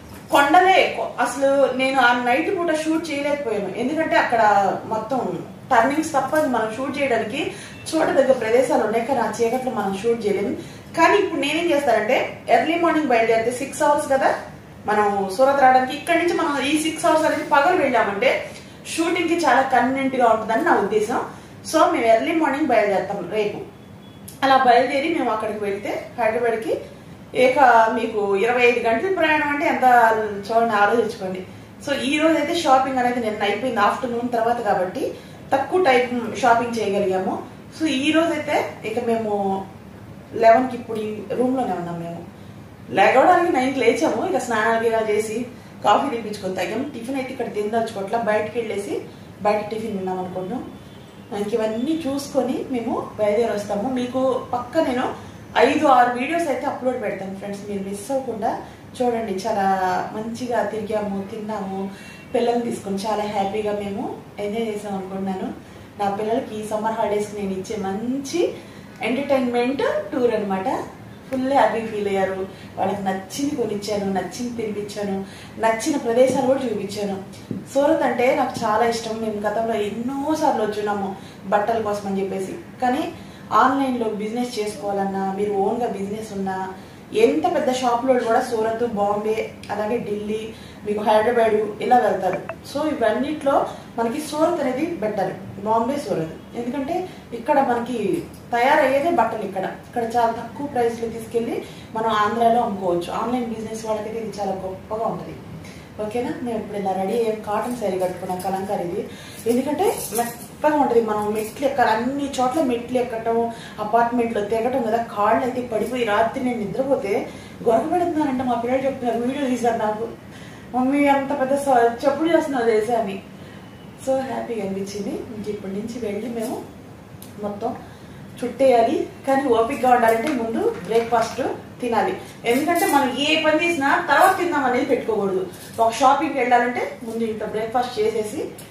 కొండలే కొ- అసలు నేను ఆ నైట్ పూట షూట్ చేయలేకపోయాను ఎందుకంటే అక్కడ మొత్తం టర్నింగ్స్ తప్ప మనం షూట్ చేయడానికి చూడదగ్గ ప్రదేశాలు ఉన్నాయి కానీ ఆ చీకట్లో మనం షూట్ చేయలేము కానీ ఇప్పుడు నేనేం చేస్తానంటే ఎర్లీ మార్నింగ్ బయలుదేరితే సిక్స్ అవర్స్ కదా మనం సూరత్ రావడానికి ఇక్కడి నుంచి మనం ఈ సిక్స్ అవర్స్ అనేది పగలు వెళ్ళామంటే షూటింగ్ కి చాలా కన్వీనియంట్ గా ఉంటుందని నా ఉద్దేశం సో మేము ఎర్లీ మార్నింగ్ బయలుదేరుతాం రేపు అలా బయలుదేరి మేము అక్కడికి వెళ్తే హైదరాబాద్కి ఇక మీకు ఇరవై ఐదు గంటల ప్రయాణం అంటే ఎంత చూడండి ఆలోచించుకోండి సో ఈ రోజు అయితే షాపింగ్ అనేది నిన్న అయిపోయింది ఆఫ్టర్నూన్ తర్వాత కాబట్టి తక్కువ టైం షాపింగ్ చేయగలిగాము సో ఈ రోజు అయితే ఇక మేము లెవెన్కి ఇప్పుడు ఈ రూమ్లోనే ఉన్నాం మేము లేగవడానికి నైన్కి లేచాము ఇక స్నానాలు గినాలు చేసి కాఫీ తెప్పించుకొని తాగాం టిఫిన్ అయితే ఇక్కడ తిందలుచుకోవట్లా బయటకు వెళ్ళేసి బయట టిఫిన్ తిన్నాం అనుకుంటున్నాం ఇంక ఇవన్నీ చూసుకొని మేము బయలుదేరి వస్తాము మీకు పక్క నేను ఐదు ఆరు వీడియోస్ అయితే అప్లోడ్ పెడతాను ఫ్రెండ్స్ మీరు మిస్ అవ్వకుండా చూడండి చాలా మంచిగా తిరిగాము తిన్నాము పిల్లల్ని తీసుకొని చాలా హ్యాపీగా మేము ఎంజాయ్ చేసాం అనుకుంటున్నాను నా పిల్లలకి ఈ సమ్మర్ హాలిడేస్కి నేను ఇచ్చే మంచి ఎంటర్టైన్మెంట్ టూర్ అన్నమాట ఫుల్ హ్యాపీ ఫీల్ అయ్యారు వాళ్ళకి నచ్చింది కొనిచ్చాను నచ్చింది తినిపించాను నచ్చిన ప్రదేశాలు కూడా చూపించాను సూరత్ అంటే నాకు చాలా ఇష్టం మేము గతంలో ఎన్నో సార్లు వచ్చున్నాము బట్టల కోసం అని చెప్పేసి కానీ ఆన్లైన్లో బిజినెస్ చేసుకోవాలన్నా మీరు ఓన్గా బిజినెస్ ఉన్నా ఎంత పెద్ద షాపులో కూడా సూరత్ బాంబే అలాగే ఢిల్లీ మీకు హైదరాబాద్ ఇలా వెళ్తారు సో ఇవన్నిట్లో మనకి సూరత్ అనేది బెటర్ బాంబే సూరత్ ఎందుకంటే ఇక్కడ మనకి తయారయ్యేదే బట్టలు ఇక్కడ ఇక్కడ చాలా తక్కువ ప్రైస్లో తీసుకెళ్ళి మనం ఆంధ్రాలో అమ్ముకోవచ్చు ఆన్లైన్ బిజినెస్ వాళ్ళకైతే ఇది చాలా గొప్పగా ఉంటుంది ఓకేనా మేము ఇప్పుడు ఇలా రెడీ అయ్యాం కాటన్ శారీ కట్టుకున్నాం కలంకారీది ఎందుకంటే మెత్తగా ఉంటుంది మనం మెట్లు ఎక్కాలి అన్ని చోట్ల మెట్లు ఎక్కటం అపార్ట్మెంట్లో తెగటం కదా కాళ్ళు అయితే పడిపోయి రాత్రి నేను నిద్రపోతే గొడవ పెడుతున్నానంటే మా పిల్లలు చెప్తున్నారు వీడియో తీశారు నాకు మమ్మీ అంత పెద్ద స- చెప్పుడు చేస్తున్నావు చేసా అని సో హ్యాపీగా అనిపించింది ఇంక ఇప్పటి నుంచి వెళ్ళి మేము మొత్తం చుట్టేయాలి కానీ ఓపికగా ఉండాలంటే ముందు బ్రేక్ఫాస్ట్ తినాలి ఎందుకంటే మనం ఏ పని చేసినా తర్వాత తిందాం అనేది పెట్టుకోకూడదు ఒక షాపింగ్కి వెళ్ళాలంటే ముందు ఇంత బ్రేక్ఫాస్ట్ చేసేసి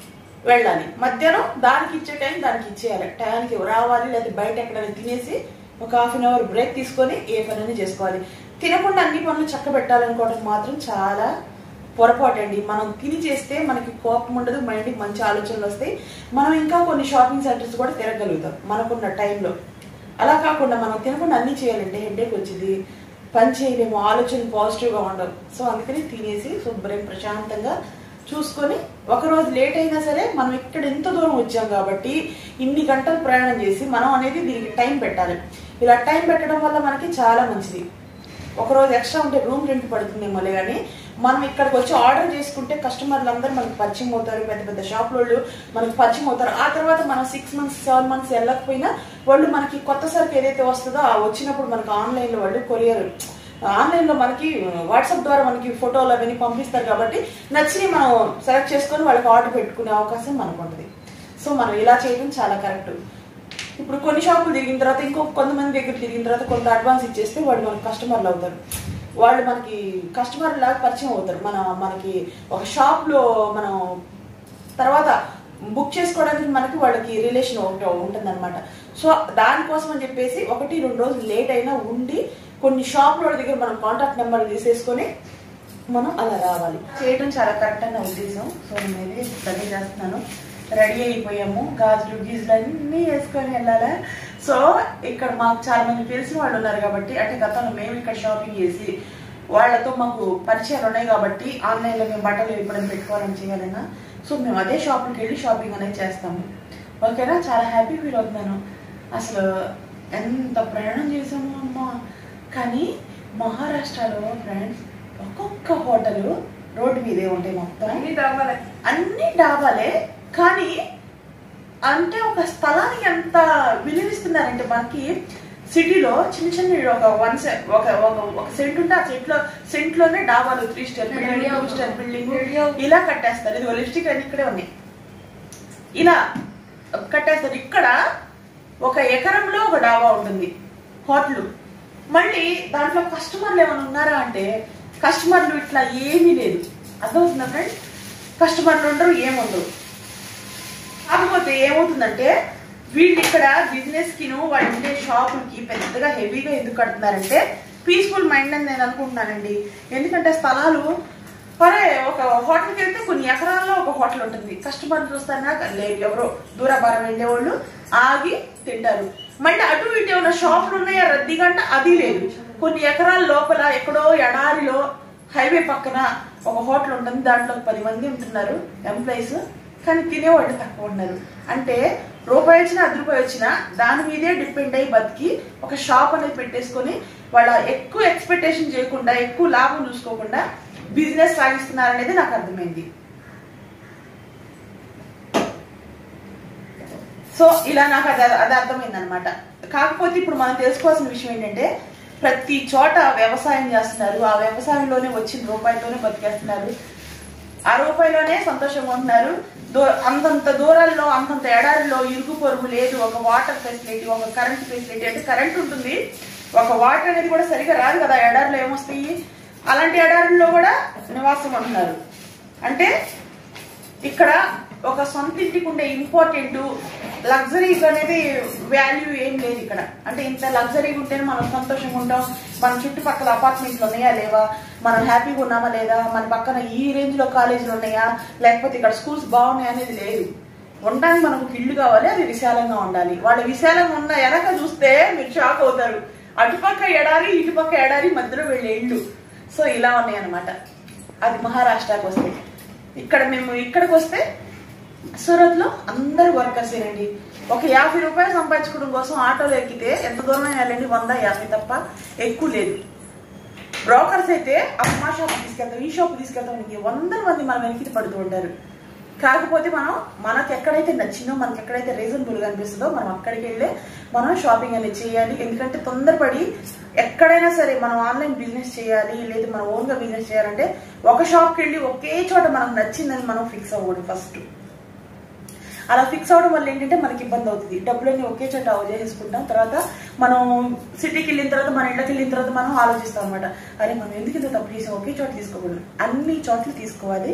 వెళ్ళాలి మధ్యాహ్నం దానికి ఇచ్చే టైం దానికి ఇచ్చేయాలి టైంకి రావాలి లేదా బయట ఎక్కడైనా తినేసి ఒక హాఫ్ అన్ అవర్ బ్రేక్ తీసుకొని ఏ పని చేసుకోవాలి తినకుండా అన్ని పనులు చక్క పెట్టాలనుకోవడం మాత్రం చాలా పొరపాటు అండి మనం తిని చేస్తే మనకి కోపం ఉండదు మైండ్కి మంచి ఆలోచనలు వస్తాయి మనం ఇంకా కొన్ని షాపింగ్ సెంటర్స్ కూడా తిరగలుగుతాం మనకున్న టైంలో అలా కాకుండా మనం తినకుండా అన్ని చేయాలంటే హెడ్ఏక్ వచ్చింది పని చేయలేము ఆలోచనలు పాజిటివ్గా ఉండవు సో అందుకని తినేసి శుభ్రం ప్రశాంతంగా చూసుకొని ఒక రోజు లేట్ అయినా సరే మనం ఇక్కడ ఎంత దూరం వచ్చాం కాబట్టి ఇన్ని గంటలు ప్రయాణం చేసి మనం అనేది దీనికి టైం పెట్టాలి ఇలా టైం పెట్టడం వల్ల మనకి చాలా మంచిది ఒక రోజు ఎక్స్ట్రా ఉంటే రూమ్ రెంట్ పడుతుందేమో కానీ మనం ఇక్కడికి వచ్చి ఆర్డర్ చేసుకుంటే కస్టమర్లు అందరూ మనకి పరిచయం అవుతారు పెద్ద పెద్ద షాప్ వాళ్ళు మనకి పరిచయం అవుతారు ఆ తర్వాత మనం సిక్స్ మంత్స్ సెవెన్ మంత్స్ వెళ్ళకపోయినా వాళ్ళు మనకి కొత్త సరుకు ఏదైతే వస్తుందో ఆ వచ్చినప్పుడు మనకి ఆన్లైన్లో వాళ్ళు కొరియర్ ఆన్లైన్లో మనకి వాట్సాప్ ద్వారా మనకి ఫోటోలు అవన్నీ పంపిస్తారు కాబట్టి నచ్చినవి మనం సెలెక్ట్ చేసుకొని వాళ్ళకి ఆర్డర్ పెట్టుకునే అవకాశం మనకు ఉంటుంది సో మనం ఇలా చేయడం చాలా కరెక్ట్ ఇప్పుడు కొన్ని షాపులు తిరిగిన తర్వాత ఇంకో కొంతమంది దగ్గర తిరిగిన తర్వాత కొంత అడ్వాన్స్ ఇచ్చేస్తే వాళ్ళు మనకి కస్టమర్లు అవుతారు వాళ్ళు మనకి కస్టమర్ లాగా పరిచయం అవుతారు మన మనకి ఒక షాప్లో మనం తర్వాత బుక్ చేసుకోవడానికి మనకి వాళ్ళకి రిలేషన్ ఒకటి ఉంటుంది అనమాట సో దానికోసం అని చెప్పేసి ఒకటి రెండు రోజులు లేట్ అయినా ఉండి కొన్ని షాప్ వాళ్ళ దగ్గర మనం కాంటాక్ట్ నెంబర్ తీసేసుకొని మనం అలా రావాలి చేయడం చాలా కరెక్ట్ అని నా ఉద్దేశం సో నేనైతే రెడీ చేస్తున్నాను రెడీ అయిపోయాము గాజులు గీజులు అన్నీ వేసుకొని వెళ్ళాలా సో ఇక్కడ మాకు చాలా మంది తెలిసిన వాళ్ళు ఉన్నారు కాబట్టి అంటే గతంలో మేము ఇక్కడ షాపింగ్ చేసి వాళ్ళతో మాకు పరిచయాలు ఉన్నాయి కాబట్టి ఆన్లైన్లో మేము బట్టలు ఎప్పుడైనా పెట్టుకోవాలని చేయాలన్నా సో మేము అదే షాప్కి వెళ్ళి షాపింగ్ అనేది చేస్తాము ఓకేనా చాలా హ్యాపీ ఫీల్ అవుతున్నాను అసలు ఎంత ప్రయాణం చేసాము అమ్మా కానీ మహారాష్ట్రలో ఫ్రెండ్స్ ఒక్కొక్క హోటల్ రోడ్డు మీదే ఉంటాయి మొత్తం అన్ని డాబాలే అన్ని డాబాలే కానీ అంటే ఒక స్థలానికి ఎంత విలువిస్తున్నారంటే మనకి సిటీలో చిన్న చిన్న ఒక వన్ సె- ఒక ఒక ఒక సెంట్ ఉంటే ఆ సెంట్ లో సెంట్ లోనే డాబాలు three star building two star building ఇలా కట్టేస్తారు ఇది లిప్స్టిక్ అన్ని ఇక్కడే ఉన్నాయి ఇలా కట్టేస్తారు ఇక్కడ ఒక ఎకరంలో ఒక డాబా ఉంటుంది హోటల్ మళ్ళీ దాంట్లో కస్టమర్లు ఏమైనా ఉన్నారా అంటే కస్టమర్లు ఇట్లా ఏమీ లేదు అర్థమవుతుందా ఫ్రెండ్ కస్టమర్లు ఉండరు ఏముండరు కాకపోతే ఏమవుతుందంటే వీళ్ళు ఇక్కడ బిజినెస్ కిను వాళ్ళు ఉండే షాపులకి పెద్దగా హెవీగా ఎందుకు కడుతున్నారంటే పీస్ఫుల్ మైండ్ అని నేను అనుకుంటున్నానండి ఎందుకంటే స్థలాలు పరే ఒక హోటల్కి వెళ్తే కొన్ని ఎకరాల్లో ఒక హోటల్ ఉంటుంది కస్టమర్ చూస్తానా లేదు ఎవరో దూరభారం వెళ్ళేవాళ్ళు ఆగి తింటారు మళ్ళీ అటు ఇటు ఏమైనా షాపులు ఉన్నాయా రద్దీగా అది లేదు కొన్ని ఎకరాల లోపల ఎక్కడో ఎడారిలో హైవే పక్కన ఒక హోటల్ ఉంటుంది దాంట్లో ఒక పది మంది ఉంటున్నారు ఎంప్లాయీస్ కానీ తినేవాళ్ళు తక్కువ ఉన్నారు అంటే రూపాయి వచ్చినా అది రూపాయి వచ్చినా దాని మీదే డిపెండ్ అయ్యి బతికి ఒక షాప్ అనేది పెట్టేసుకొని వాళ్ళ ఎక్కువ ఎక్స్పెక్టేషన్ చేయకుండా ఎక్కువ లాభం చూసుకోకుండా బిజినెస్ సాగిస్తున్నారు అనేది నాకు అర్థమైంది సో ఇలా నాకు అది అది అర్థమైంది అనమాట కాకపోతే ఇప్పుడు మనం తెలుసుకోవాల్సిన విషయం ఏంటంటే ప్రతి చోట వ్యవసాయం చేస్తున్నారు ఆ వ్యవసాయంలోనే వచ్చిన రూపాయితోనే బతికేస్తున్నారు ఆ రూపాయిలోనే సంతోషంగా ఉంటున్నారు దూ అంతంత దూరాల్లో అంతంత ఎడారిలో ఇరుగు పొరుగు లేదు ఒక వాటర్ ఫెసిలిటీ ఒక కరెంట్ ఫెసిలిటీ అంటే కరెంట్ ఉంటుంది ఒక వాటర్ అనేది కూడా సరిగా రాదు కదా ఎడారిలో ఏమొస్తాయి అలాంటి ఎడారిలో కూడా నివాసం ఉంటున్నారు అంటే ఇక్కడ ఒక సొంత ఇంటికి ఉండే ఇంపార్టెంట్ లగ్జరీ అనేది వాల్యూ ఏం లేదు ఇక్కడ అంటే ఇంత లగ్జరీగా ఉంటేనే మనం సంతోషంగా ఉంటాం మన చుట్టుపక్కల అపార్ట్మెంట్లు ఉన్నాయా లేవా మనం హ్యాపీగా ఉన్నామా లేదా మన పక్కన ఈ రేంజ్ లో కాలేజీలు ఉన్నాయా లేకపోతే ఇక్కడ స్కూల్స్ బాగున్నాయా అనేది లేదు ఉండడానికి మనకు ఒక ఇల్లు కావాలి అది విశాలంగా ఉండాలి వాళ్ళు విశాలంగా ఉన్న వెనక చూస్తే మీరు షాక్ అవుతారు అటుపక్క ఎడారి ఇటుపక్క ఎడారి మధ్యలో వెళ్ళే ఇల్లు సో ఇలా ఉన్నాయి అనమాట అది మహారాష్ట్రకి వస్తే ఇక్కడ మేము ఇక్కడికి వస్తే సూరత్ లో అందరు వర్కర్సేనండి ఒక యాభై రూపాయలు సంపాదించుకోవడం కోసం ఆటోలో ఎక్కితే ఎంత దూరం వెళ్ళండి వంద యాభై తప్ప ఎక్కువ లేదు బ్రోకర్స్ అయితే అమ్మా షాప్ తీసుకెళ్తాం ఈ షాప్ తీసుకెళ్తాం ఇంక వందల మంది మన వెనక్కి పడుతూ ఉంటారు కాకపోతే మనం మనకి ఎక్కడైతే నచ్చిందో మనకి ఎక్కడైతే రీజనబుల్ గా అనిపిస్తుందో మనం అక్కడికి వెళ్ళి మనం షాపింగ్ అనేది చేయాలి ఎందుకంటే తొందరపడి ఎక్కడైనా సరే మనం ఆన్లైన్ బిజినెస్ చేయాలి లేదా మనం ఓన్ గా బిజినెస్ చేయాలంటే ఒక షాప్కి వెళ్ళి ఒకే చోట మనకు నచ్చిందని మనం ఫిక్స్ అవ్వడు ఫస్ట్ అలా ఫిక్స్ అవడం వల్ల ఏంటంటే మనకి ఇబ్బంది అవుతుంది డబ్బులన్నీ ఒకే చోట అవ చేసుకుంటాం తర్వాత మనం సిటీకి వెళ్ళిన తర్వాత మన ఇళ్ళకి వెళ్ళిన తర్వాత మనం ఆలోచిస్తాం అనమాట అరే మనం ఎందుకు ఇంత తప్పు చేసాం ఒకే చోట తీసుకోకూడదు అన్ని చోట్ల తీసుకోవాలి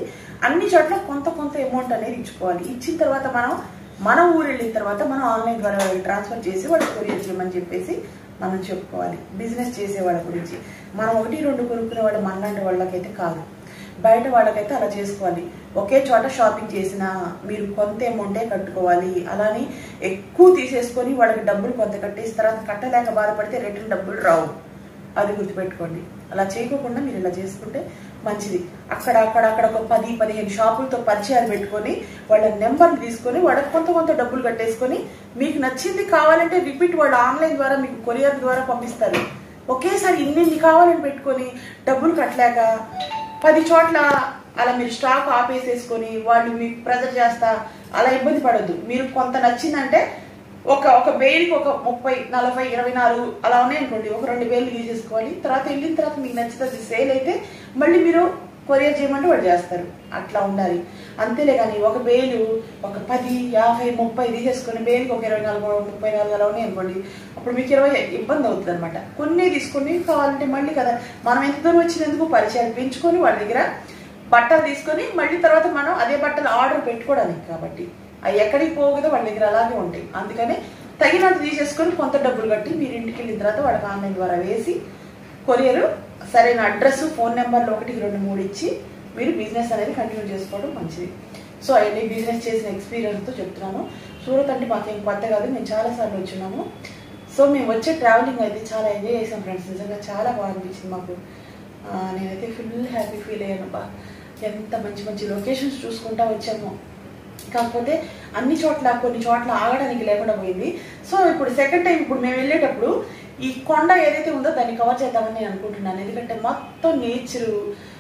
అన్ని చోట్ల కొంత కొంత అమౌంట్ అనేది ఇచ్చుకోవాలి ఇచ్చిన తర్వాత మనం మన ఊరు వెళ్ళిన తర్వాత మనం ఆన్లైన్ ద్వారా వాళ్ళకి ట్రాన్స్ఫర్ చేసి వాళ్ళకి కొరియర్ చేయమని చెప్పేసి మనం చెప్పుకోవాలి బిజినెస్ చేసే వాళ్ళ గురించి మనం ఒకటి రెండు కొనుక్కునే వాళ్ళు మనలాంటి వాళ్ళకైతే కాదు బయట వాళ్ళకైతే అలా చేసుకోవాలి ఒకే చోట షాపింగ్ చేసినా మీరు కొంత అమౌంటే కట్టుకోవాలి అలానే ఎక్కువ తీసేసుకొని వాళ్ళకి డబ్బులు కొంత కట్టేసిన తర్వాత కట్టలేక బాధపడితే రిటర్న్ డబ్బులు రావు అది గుర్తుపెట్టుకోండి అలా చేయకోకుండా మీరు ఇలా చేసుకుంటే మంచిది అక్కడ అక్కడ అక్కడ ఒక పది పదిహేను షాపులతో పరిచయాలు పెట్టుకొని వాళ్ళ నెంబర్లు తీసుకొని వాళ్ళకి కొంత కొంత డబ్బులు కట్టేసుకొని మీకు నచ్చింది కావాలంటే రిపీట్ వాళ్ళు ఆన్లైన్ ద్వారా మీకు కొరియర్ ద్వారా పంపిస్తారు ఒకేసారి ఇన్నిన్ని కావాలని పెట్టుకొని డబ్బులు కట్టలేక పది చోట్ల అలా మీరు స్టాక్ ఆపేసేసుకొని వాళ్ళు మీకు ప్రెజర్ చేస్తా అలా ఇబ్బంది పడొద్దు మీరు కొంత నచ్చిందంటే ఒక ఒక వేలుకి ఒక ముప్పై నలభై ఇరవై నాలుగు అలా ఉన్నాయి అనుకోండి ఒక రెండు వేలు తీసేసుకోవాలి తర్వాత వెళ్ళిన తర్వాత మీకు నచ్చుతుంది సేల్ అయితే మళ్ళీ మీరు కొరియర్ చేయమంటే వాళ్ళు చేస్తారు అట్లా ఉండాలి అంతేలే కానీ ఒక వేలు ఒక పది యాభై ముప్పై తీసేసుకొని వేలుకి ఒక ఇరవై నాలుగు ముప్పై నాలుగు అలా ఉన్నాయి అనుకోండి అప్పుడు మీకు ఇరవై ఇబ్బంది అవుతుంది అనమాట కొన్ని తీసుకొని కావాలంటే మళ్ళీ కదా మనం ఎంత దూరం వచ్చినందుకు పరిచయాలు పెంచుకొని వాళ్ళ దగ్గర బట్టలు తీసుకొని మళ్ళీ తర్వాత మనం అదే బట్టలు ఆర్డర్ పెట్టుకోవడానికి కాబట్టి అవి ఎక్కడికి పోవు కదా వాళ్ళ దగ్గర అలాగే ఉంటాయి అందుకని తగినంత తీసేసుకొని కొంత డబ్బులు కట్టి మీరు ఇంటికి వెళ్ళిన తర్వాత వాళ్ళకి ఆన్లైన్ ద్వారా వేసి కొరియర్ సరైన అడ్రస్ ఫోన్ నెంబర్లు ఒకటి రెండు మూడు ఇచ్చి మీరు బిజినెస్ అనేది కంటిన్యూ చేసుకోవడం మంచిది సో అవన్నీ బిజినెస్ చేసిన ఎక్స్పీరియన్స్తో చెప్తున్నాను సూరత్ అంటే మాకేం కొత్త కాదు మేము చాలాసార్లు వచ్చినాము సో మేము వచ్చే ట్రావెలింగ్ అయితే చాలా ఎంజాయ్ చేసాం ఫ్రెండ్స్ నిజంగా చాలా బాగా అనిపించింది మాకు ఆ, నేనైతే ఫుల్ హ్యాపీ ఫీల్ అయ్యాను బా ఎంత మంచి మంచి లొకేషన్స్ చూసుకుంటా వచ్చాము కాకపోతే అన్ని చోట్ల కొన్ని చోట్ల ఆగడానికి లేకుండా పోయింది సో ఇప్పుడు సెకండ్ టైం ఇప్పుడు మేము వెళ్ళేటప్పుడు ఈ కొండ ఏదైతే ఉందో దాన్ని కవర్ చేద్దామని నేను అనుకుంటున్నాను ఎందుకంటే మొత్తం నేచరు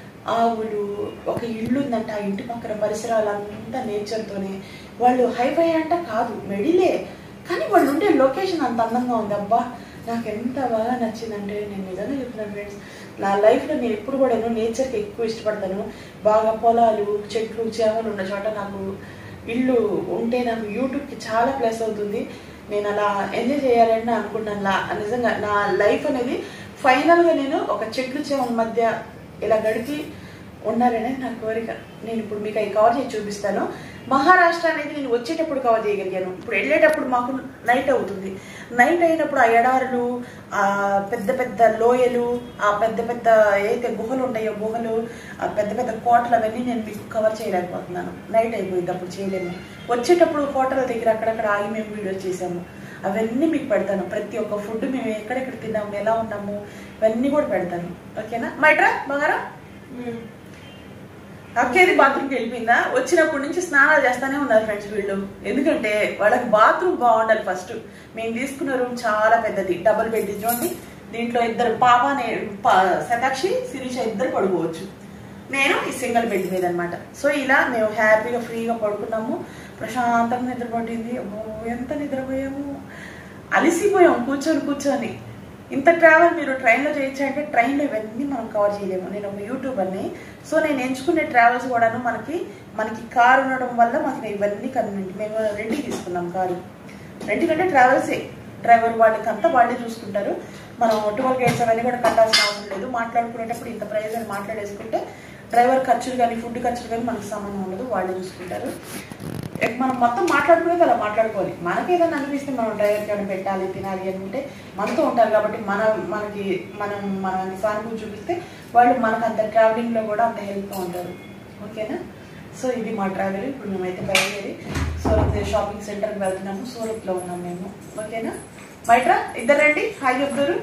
ఆవులు ఒక ఇల్లు ఉందంట ఆ ఇంటి పక్కన పరిసరాలు అంతా నేచర్తోనే వాళ్ళు హైఫై అంట కాదు మెడిలే కానీ వాళ్ళు ఉండే లొకేషన్ అంత అందంగా ఉంది అబ్బా నాకు ఎంత బాగా నచ్చిందంటే నేను నిజంగా చెప్తున్నాను ఫ్రెండ్స్ నా లైఫ్లో నేను ఎప్పుడు కూడా నేచర్కి ఎక్కువ ఇష్టపడతాను బాగా పొలాలు చెట్లు చేమలు ఉన్న చోట నాకు ఇల్లు ఉంటే నాకు యూట్యూబ్కి చాలా ప్లస్ అవుతుంది నేను అలా ఎంజాయ్ చేయాలని నా అనుకుంటాను లా- నిజంగా నా లైఫ్ అనేది ఫైనల్గా నేను ఒక చెట్లు చేమల మధ్య ఇలా గడిపి ఉండాలనేది నా కోరిక నేను ఇప్పుడు మీకు అవి కవర్ చేసి చూపిస్తాను మహారాష్ట్ర అనేది నేను వచ్చేటప్పుడు కవర్ చేయగలిగాను ఇప్పుడు వెళ్ళేటప్పుడు మాకు నైట్ అవుతుంది నైట్ అయినప్పుడు ఆ ఎడారులు ఆ పెద్ద పెద్ద లోయలు ఆ పెద్ద పెద్ద ఏదైతే గుహలు ఉంటాయో గుహలు ఆ పెద్ద పెద్ద కోటలు అవన్నీ నేను మీకు కవర్ చేయలేకపోతున్నాను నైట్ అయిపోయింది అప్పుడు చేయలేము వచ్చేటప్పుడు కోటల దగ్గర అక్కడక్కడ ఆగి మేము వీడియోస్ చేసాము అవన్నీ మీకు పెడతాను ప్రతి ఒక్క ఫుడ్ మేము ఎక్కడెక్కడ తిన్నాము ఎలా ఉన్నాము ఇవన్నీ కూడా పెడతాను ఓకేనా మైట్రా బంగారా అక్కేది బాత్రూమ్కి వెళ్ళిపోయిందా వచ్చినప్పటి నుంచి స్నానాలు చేస్తానే ఉన్నారు ఫ్రెండ్స్ వీళ్ళు ఎందుకంటే వాళ్ళకి బాత్రూమ్ బాగుండాలి ఫస్ట్ మేము తీసుకున్న రూమ్ చాలా పెద్దది డబుల్ బెడ్ చూడండి దీంట్లో ఇద్దరు పాప నే- పా- శతాక్షి శిరీష ఇద్దరు పడుకోవచ్చు నేను ఈ సింగిల్ బెడ్ మీద అనమాట సో ఇలా మేము హ్యాపీగా ఫ్రీగా పడుకున్నాము ప్రశాంతంగా నిద్రపడింది అమ్మో ఎంత నిద్రపోయాము అలిసిపోయాం కూర్చొని కూర్చొని ఇంత ట్రావెల్ మీరు ట్రైన్లో చేయొచ్చు అంటే ట్రైన్లో ఇవన్నీ మనం కవర్ చేయలేము నేను ఒక యూట్యూబర్ని సో నేను ఎంచుకునే ట్రావెల్స్ కూడాను మనకి మనకి కారు ఉండడం వల్ల మాకు ఇవన్నీ కన్వీనియంట్ మేము రెంట్కి తీసుకున్నాం కారు రెంట్ కంటే ట్రావెల్సే డ్రైవర్ వాళ్ళకి అంతా వాళ్ళే చూసుకుంటారు మనం ట్వెల్వ్ గేట్స్ అవన్నీ కూడా కట్టాల్సిన అవసరం లేదు మాట్లాడుకునేటప్పుడు ఇంత ప్రైస్ అని మాట్లాడేసుకుంటే డ్రైవర్ ఖర్చులు కానీ ఫుడ్ ఖర్చులు కానీ మనకు సంబంధం ఉండదు వాళ్ళే చూసుకుంటారు ఇక మనం మొత్తం మాట్లాడుకునేది అలా మాట్లాడుకోవాలి మనకి ఏదైనా అనిపిస్తే మనం డ్రైవర్కి ఏమైనా పెట్టాలి తినాలి అనుకుంటే మనతో ఉంటారు కాబట్టి మన మనకి మనం మన సానుభూతి చూపిస్తే వాళ్ళు మనకు అంత ట్రావెలింగ్లో కూడా అంత హెల్ప్గా ఉంటారు ఓకేనా సో ఇది మా ట్రావెల్ ఇప్పుడు మేమైతే బయలుదేరి సూరత్ షాపింగ్ సెంటర్కి వెళ్తున్నాము సూరత్లో ఉన్నాం మేము ఓకేనా బయట ఇద్దరు రండి హాయ్ చెప్తారు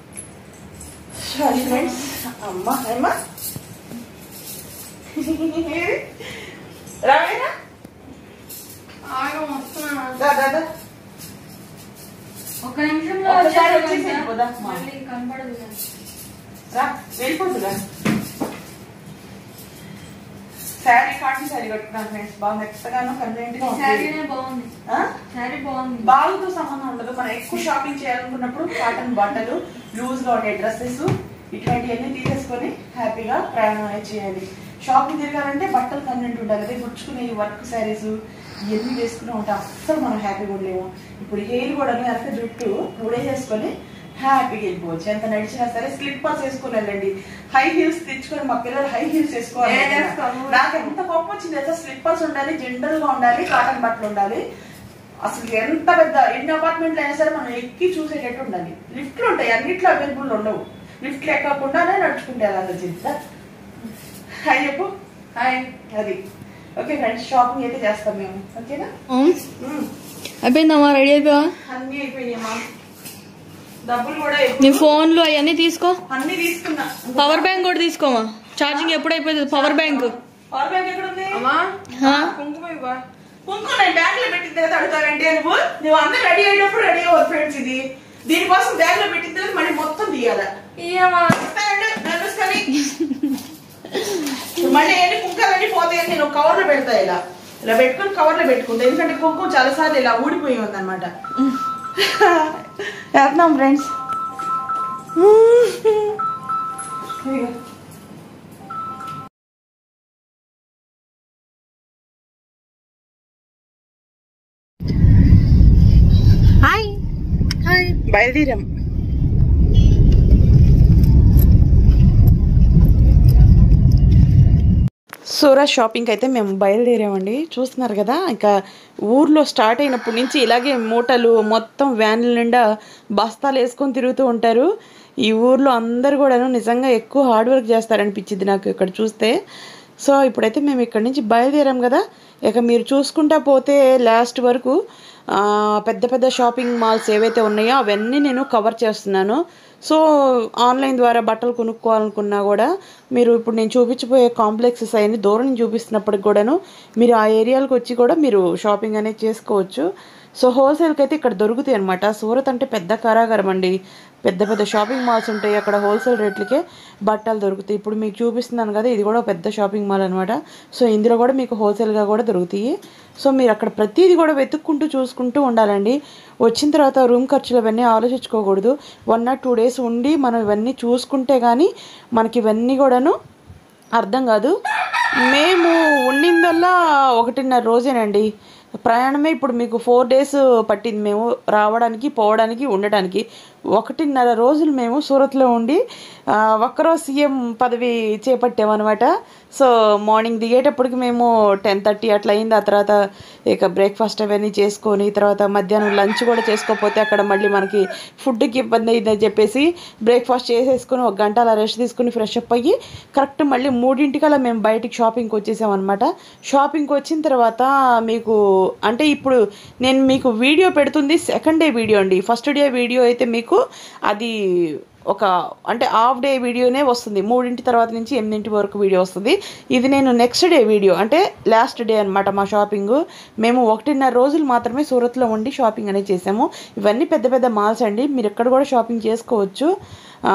సారీ ఫ్రెండ్స్ అమ్మా ఏమ్మా రావేనా ఆగం వస్తున్నా దా దా దా ఒక్క నిమిషంలో ఒక్కసారి వచ్చేసాను వచ్చేసి కదా. పోదాం. మళ్ళీ కనపడదు కదా. రా వెళ్ళిపోతురా శారీ కాటన్ శారీ కట్టుకున్నాను ఫ్రెండ్స్ బాగా మెత్తగాను కన్వీనియంట్ గా ఈ ఉంది శారీనే బాగుంది ఆ? శారీ బాగుంది బాగుతో సంబంధం ఉండదు మనం ఎక్కువ షాపింగ్ చేయాలనుకున్నప్పుడు కాటన్ బట్టలు లూజ్ గా ఉండే డ్రెస్సెస్ ఇటువంటివన్నీ తీసేసుకొని హ్యాపీగా ప్రయాణం అనేది చేయాలి షాపింగ్ తిరగాలంటే బట్టలు కన్వీనియంట్ ఉండాలి అదే గుచ్చుకునే ఈ వర్క్ శారీస్ ఇవన్నీ వేసుకుని ఉంటాం అస్సలు మనం హ్యాపీగా ఉండలేము ఇప్పుడు హెయిర్ కూడా అసలు జుట్టు మూడే చేసుకొని హ్యాపీగా వెళ్ళిపోవచ్చు ఎంత నడిచినా సరే స్లిప్పర్స్ వేసుకుని వెళ్ళండి హై హీల్స్ తెచ్చుకొని మా పిల్లలు హై హీల్స్ వేసుకోవాలి నేను వేసుకోను. నాకు ఎంత కోపం వచ్చింది అయితే స్లిప్పర్స్ ఉండాలి జెండర్ గా ఉండాలి కాటన్ బట్టలు ఉండాలి అసలు ఎంత పెద్ద ఎన్ని అపార్ట్మెంట్లు అయినా సరే మనం ఎక్కి చూసేటట్టు ఉండాలి లిఫ్ట్లు ఉంటాయి అన్నిట్లో అవైలబుల్ ఉండవు లిఫ్ట్లు ఎక్కకుండానే నడుచుకుంటే అలా చింత హాయ్ చెప్పు హాయ్ అది ఓకే ఫ్రెండ్స్ షాపింగ్ అయితే చేస్తాం మేము ఓకేనా ఉమ్. మ్మ్. అయిపోయిందమ్మా రెడీ అయిపోయావా అన్ని అయిపోయినాయమ్మా డబ్బులు కూడా నీ ఫోన్లు అవన్నీ తీసుకో అన్ని తీసుకున్నా పవర్ బ్యాంక్ కూడా తీసుకోమా ఛార్జింగ్ ఎప్పుడు అయిపోతుంది పవర్ బ్యాంక్ పవర్ బ్యాంక్ ఎక్కడ ఉంది అమ్మా హా? కుంకుమ ఇవ్వా కుంకుమ నేను బ్యాగ్ లో పెట్టిన తర్వాత అడుగుతావంటే నువ్వు నువ్వు అందరూ రెడీ అయినప్పుడు రెడీ అవ్వదు ఫ్రెండ్స్ ఇది దీనికోసం బ్యాగ్ లో పెట్టిన తర్వాత మళ్ళీ మొత్తం తీయాలా ఇయ్యమ్మా ఇస్తానండి, నడుస్తాని. ఇప్పుడు మళ్ళీ ఏంటి కుంకాలన్నీ పోతాయని నేను కవర్ లో పెడతా ఇలా ఇలా పెట్టుకొని కవర్ లో పెట్టుకుంటా ఎందుకంటే కుంకుమ చాలా సార్లు ఇలా ఊడిపోయి ఉందన్నమాట వేస్తున్నాం ఫ్రెండ్స్ హాయ్ హాయ్ బయలుదేరాం సూరత్ షాపింగ్ అయితే మేము బయలుదేరామండి చూస్తున్నారు కదా ఇంకా ఊర్లో స్టార్ట్ అయినప్పటి నుంచి ఇలాగే మూటలు మొత్తం వ్యాన్ల నిండా బస్తాలు వేసుకొని తిరుగుతూ ఉంటారు ఈ ఊర్లో అందరు కూడాను నిజంగా ఎక్కువ హార్డ్ వర్క్ చేస్తారనిపించింది నాకు ఇక్కడ చూస్తే సో ఇప్పుడైతే మేము ఇక్కడ నుంచి బయలుదేరాం కదా ఇక మీరు చూసుకుంటా పోతే లాస్ట్ వరకు ఆ, పెద్ద పెద్ద షాపింగ్ మాల్స్ ఏవైతే ఉన్నాయో అవన్నీ నేను కవర్ చేస్తున్నాను సో ఆన్లైన్ ద్వారా బట్టలు కొనుక్కోవాలనుకున్నా కూడా మీరు ఇప్పుడు నేను చూపించబోయే కాంప్లెక్సెస్ అవన్నీ దూరం నుంచి చూపిస్తున్నప్పటికి కూడాను మీరు ఆ ఏరియాలకు వచ్చి కూడా మీరు షాపింగ్ అనేది చేసుకోవచ్చు సో హోల్సేల్కి అయితే ఇక్కడ దొరుకుతాయి అనమాట సూరత్ అంటే పెద్ద కారాగారం అండి పెద్ద పెద్ద షాపింగ్ మాల్స్ ఉంటాయి అక్కడ హోల్సేల్ రేట్లకే బట్టలు దొరుకుతాయి ఇప్పుడు మీకు చూపిస్తున్నాను కదా ఇది కూడా ఒక పెద్ద షాపింగ్ మాల్ అనమాట సో ఇందులో కూడా మీకు హోల్సేల్గా కూడా దొరుకుతాయి సో మీరు అక్కడ ప్రతిదీ కూడా వెతుక్కుంటూ చూసుకుంటూ ఉండాలండి వచ్చిన తర్వాత రూమ్ ఖర్చులు అవన్నీ ఆలోచించుకోకూడదు వన్ ఆర్ టూ డేస్ ఉండి మనం ఇవన్నీ చూసుకుంటే కానీ మనకి ఇవన్నీ కూడాను అర్థం కాదు మేము ఉండిందల్లా ఒకటిన్నర రోజేనండి ప్రయాణమే ఇప్పుడు మీకు ఫోర్ డేస్ పట్టింది మేము రావడానికి పోవడానికి ఉండడానికి ఒకటిన్నర రోజులు మేము సూరత్లో ఉండి ఆ, ఒక్కరోజు సీఎం పదవి చేపట్టామన్నమాట సో మార్నింగ్ దిగేటప్పటికి మేము టెన్ థర్టీ అట్లా అయింది ఆ తర్వాత ఇక బ్రేక్ఫాస్ట్ అవన్నీ చేసుకొని తర్వాత మధ్యాహ్నం లంచ్ కూడా చేసుకోకపోతే అక్కడ మళ్ళీ మనకి ఫుడ్కి ఇబ్బంది అయిందని చెప్పేసి బ్రేక్ఫాస్ట్ చేసేసుకుని ఒక గంట అలా రెస్ట్ తీసుకుని ఫ్రెష్ అప్ అయ్యి కరెక్ట్ మళ్ళీ మూడింటికల్లా మేము బయటికి షాపింగ్కి వచ్చేసామన్నమాట షాపింగ్కి వచ్చిన తర్వాత మీకు అంటే ఇప్పుడు నేను మీకు వీడియో పెడుతుంది సెకండ్ డే వీడియో అండి ఫస్ట్ డే వీడియో అయితే మీకు అది ఒక అంటే హాఫ్ డే వీడియోనే వస్తుంది మూడింటి తర్వాత నుంచి ఎనిమిదింటి వరకు వీడియో వస్తుంది ఇది నేను నెక్స్ట్ డే వీడియో అంటే లాస్ట్ డే అనమాట మా షాపింగ్ మేము ఒకటిన్నర రోజులు మాత్రమే సూరత్లో ఉండి షాపింగ్ అనేది చేసాము ఇవన్నీ పెద్ద పెద్ద మాల్స్ అండి మీరు ఎక్కడ కూడా షాపింగ్ చేసుకోవచ్చు ఆ,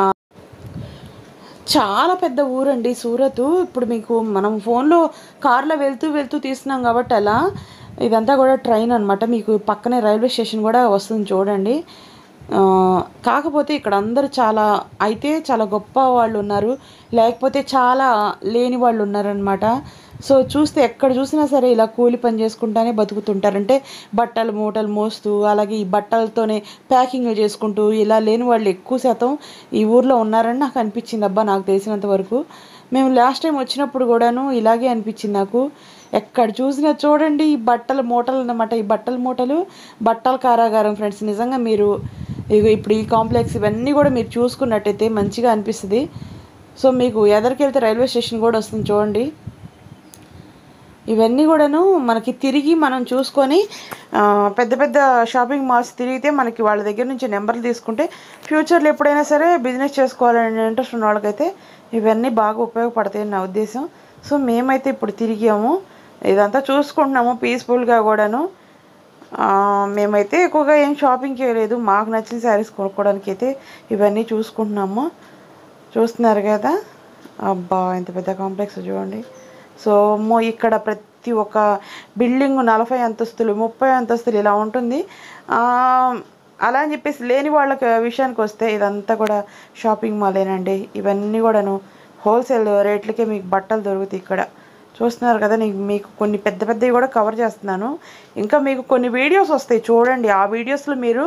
చాలా పెద్ద ఊరండి సూరత్ ఇప్పుడు మీకు మనం ఫోన్లో కార్లో వెళ్తూ వెళ్తూ తీస్తున్నాం కాబట్టి అలా ఇదంతా కూడా ట్రైన్ అనమాట మీకు పక్కనే రైల్వే స్టేషన్ కూడా వస్తుంది చూడండి ఆ, కాకపోతే ఇక్కడ అందరూ చాలా అయితే చాలా గొప్ప వాళ్ళు ఉన్నారు లేకపోతే చాలా లేని వాళ్ళు ఉన్నారనమాట సో చూస్తే ఎక్కడ చూసినా సరే ఇలా కూలి పని చేసుకుంటానే బతుకుతుంటారంటే బట్టలు మూటలు మోస్తూ అలాగే ఈ బట్టలతోనే ప్యాకింగ్ చేసుకుంటూ ఇలా లేని వాళ్ళు ఎక్కువ శాతం ఈ ఊర్లో ఉన్నారని నాకు అనిపించింది అబ్బా నాకు తెలిసినంత వరకు మేము లాస్ట్ టైం వచ్చినప్పుడు కూడాను ఇలాగే అనిపించింది నాకు ఎక్కడ చూసినా చూడండి ఈ బట్టల మూటలు అన్నమాట ఈ బట్టల మూటలు బట్టల కారాగారం ఫ్రెండ్స్ నిజంగా మీరు ఇగో ఇప్పుడు ఈ కాంప్లెక్స్ ఇవన్నీ కూడా మీరు చూసుకున్నట్టయితే మంచిగా అనిపిస్తుంది సో మీకు ఎదరికెళ్తే రైల్వే స్టేషన్ కూడా వస్తుంది చూడండి ఇవన్నీ కూడాను మనకి తిరిగి మనం చూసుకొని ఆ, పెద్ద పెద్ద షాపింగ్ మాల్స్ తిరిగితే మనకి వాళ్ళ దగ్గర నుంచి నెంబర్లు తీసుకుంటే ఫ్యూచర్లో ఎప్పుడైనా సరే బిజినెస్ చేసుకోవాలనే ఇంట్రెస్ట్ ఉన్న వాళ్ళకైతే ఇవన్నీ బాగా ఉపయోగపడతాయని నా ఉద్దేశం సో మేమైతే ఇప్పుడు తిరిగాము ఇదంతా చూసుకుంటున్నాము పీస్ఫుల్గా కూడాను ఆ, మేమైతే ఎక్కువగా ఏం షాపింగ్ చేయలేదు మాకు నచ్చిన శారీస్ కొనుక్కోవడానికి అయితే ఇవన్నీ చూసుకుంటున్నాము చూస్తున్నారు కదా అబ్బా ఎంత పెద్ద కాంప్లెక్స్ చూడండి సో మో ఇక్కడ ప్రతి ఒక్క బిల్డింగ్ నలభై అంతస్తులు ముప్పై అంతస్తులు ఇలా ఉంటుంది ఆ, అలా అని చెప్పేసి లేని వాళ్ళకి విషయానికి వస్తే ఇదంతా కూడా షాపింగ్ మాలేనండి ఇవన్నీ కూడాను హోల్సేల్ రేట్లకే మీకు బట్టలు దొరుకుతాయి ఇక్కడ చూస్తున్నారు కదా నేను మీకు కొన్ని పెద్ద పెద్దవి కూడా కవర్ చేస్తున్నాను ఇంకా మీకు కొన్ని వీడియోస్ వస్తాయి చూడండి ఆ వీడియోస్లో మీరు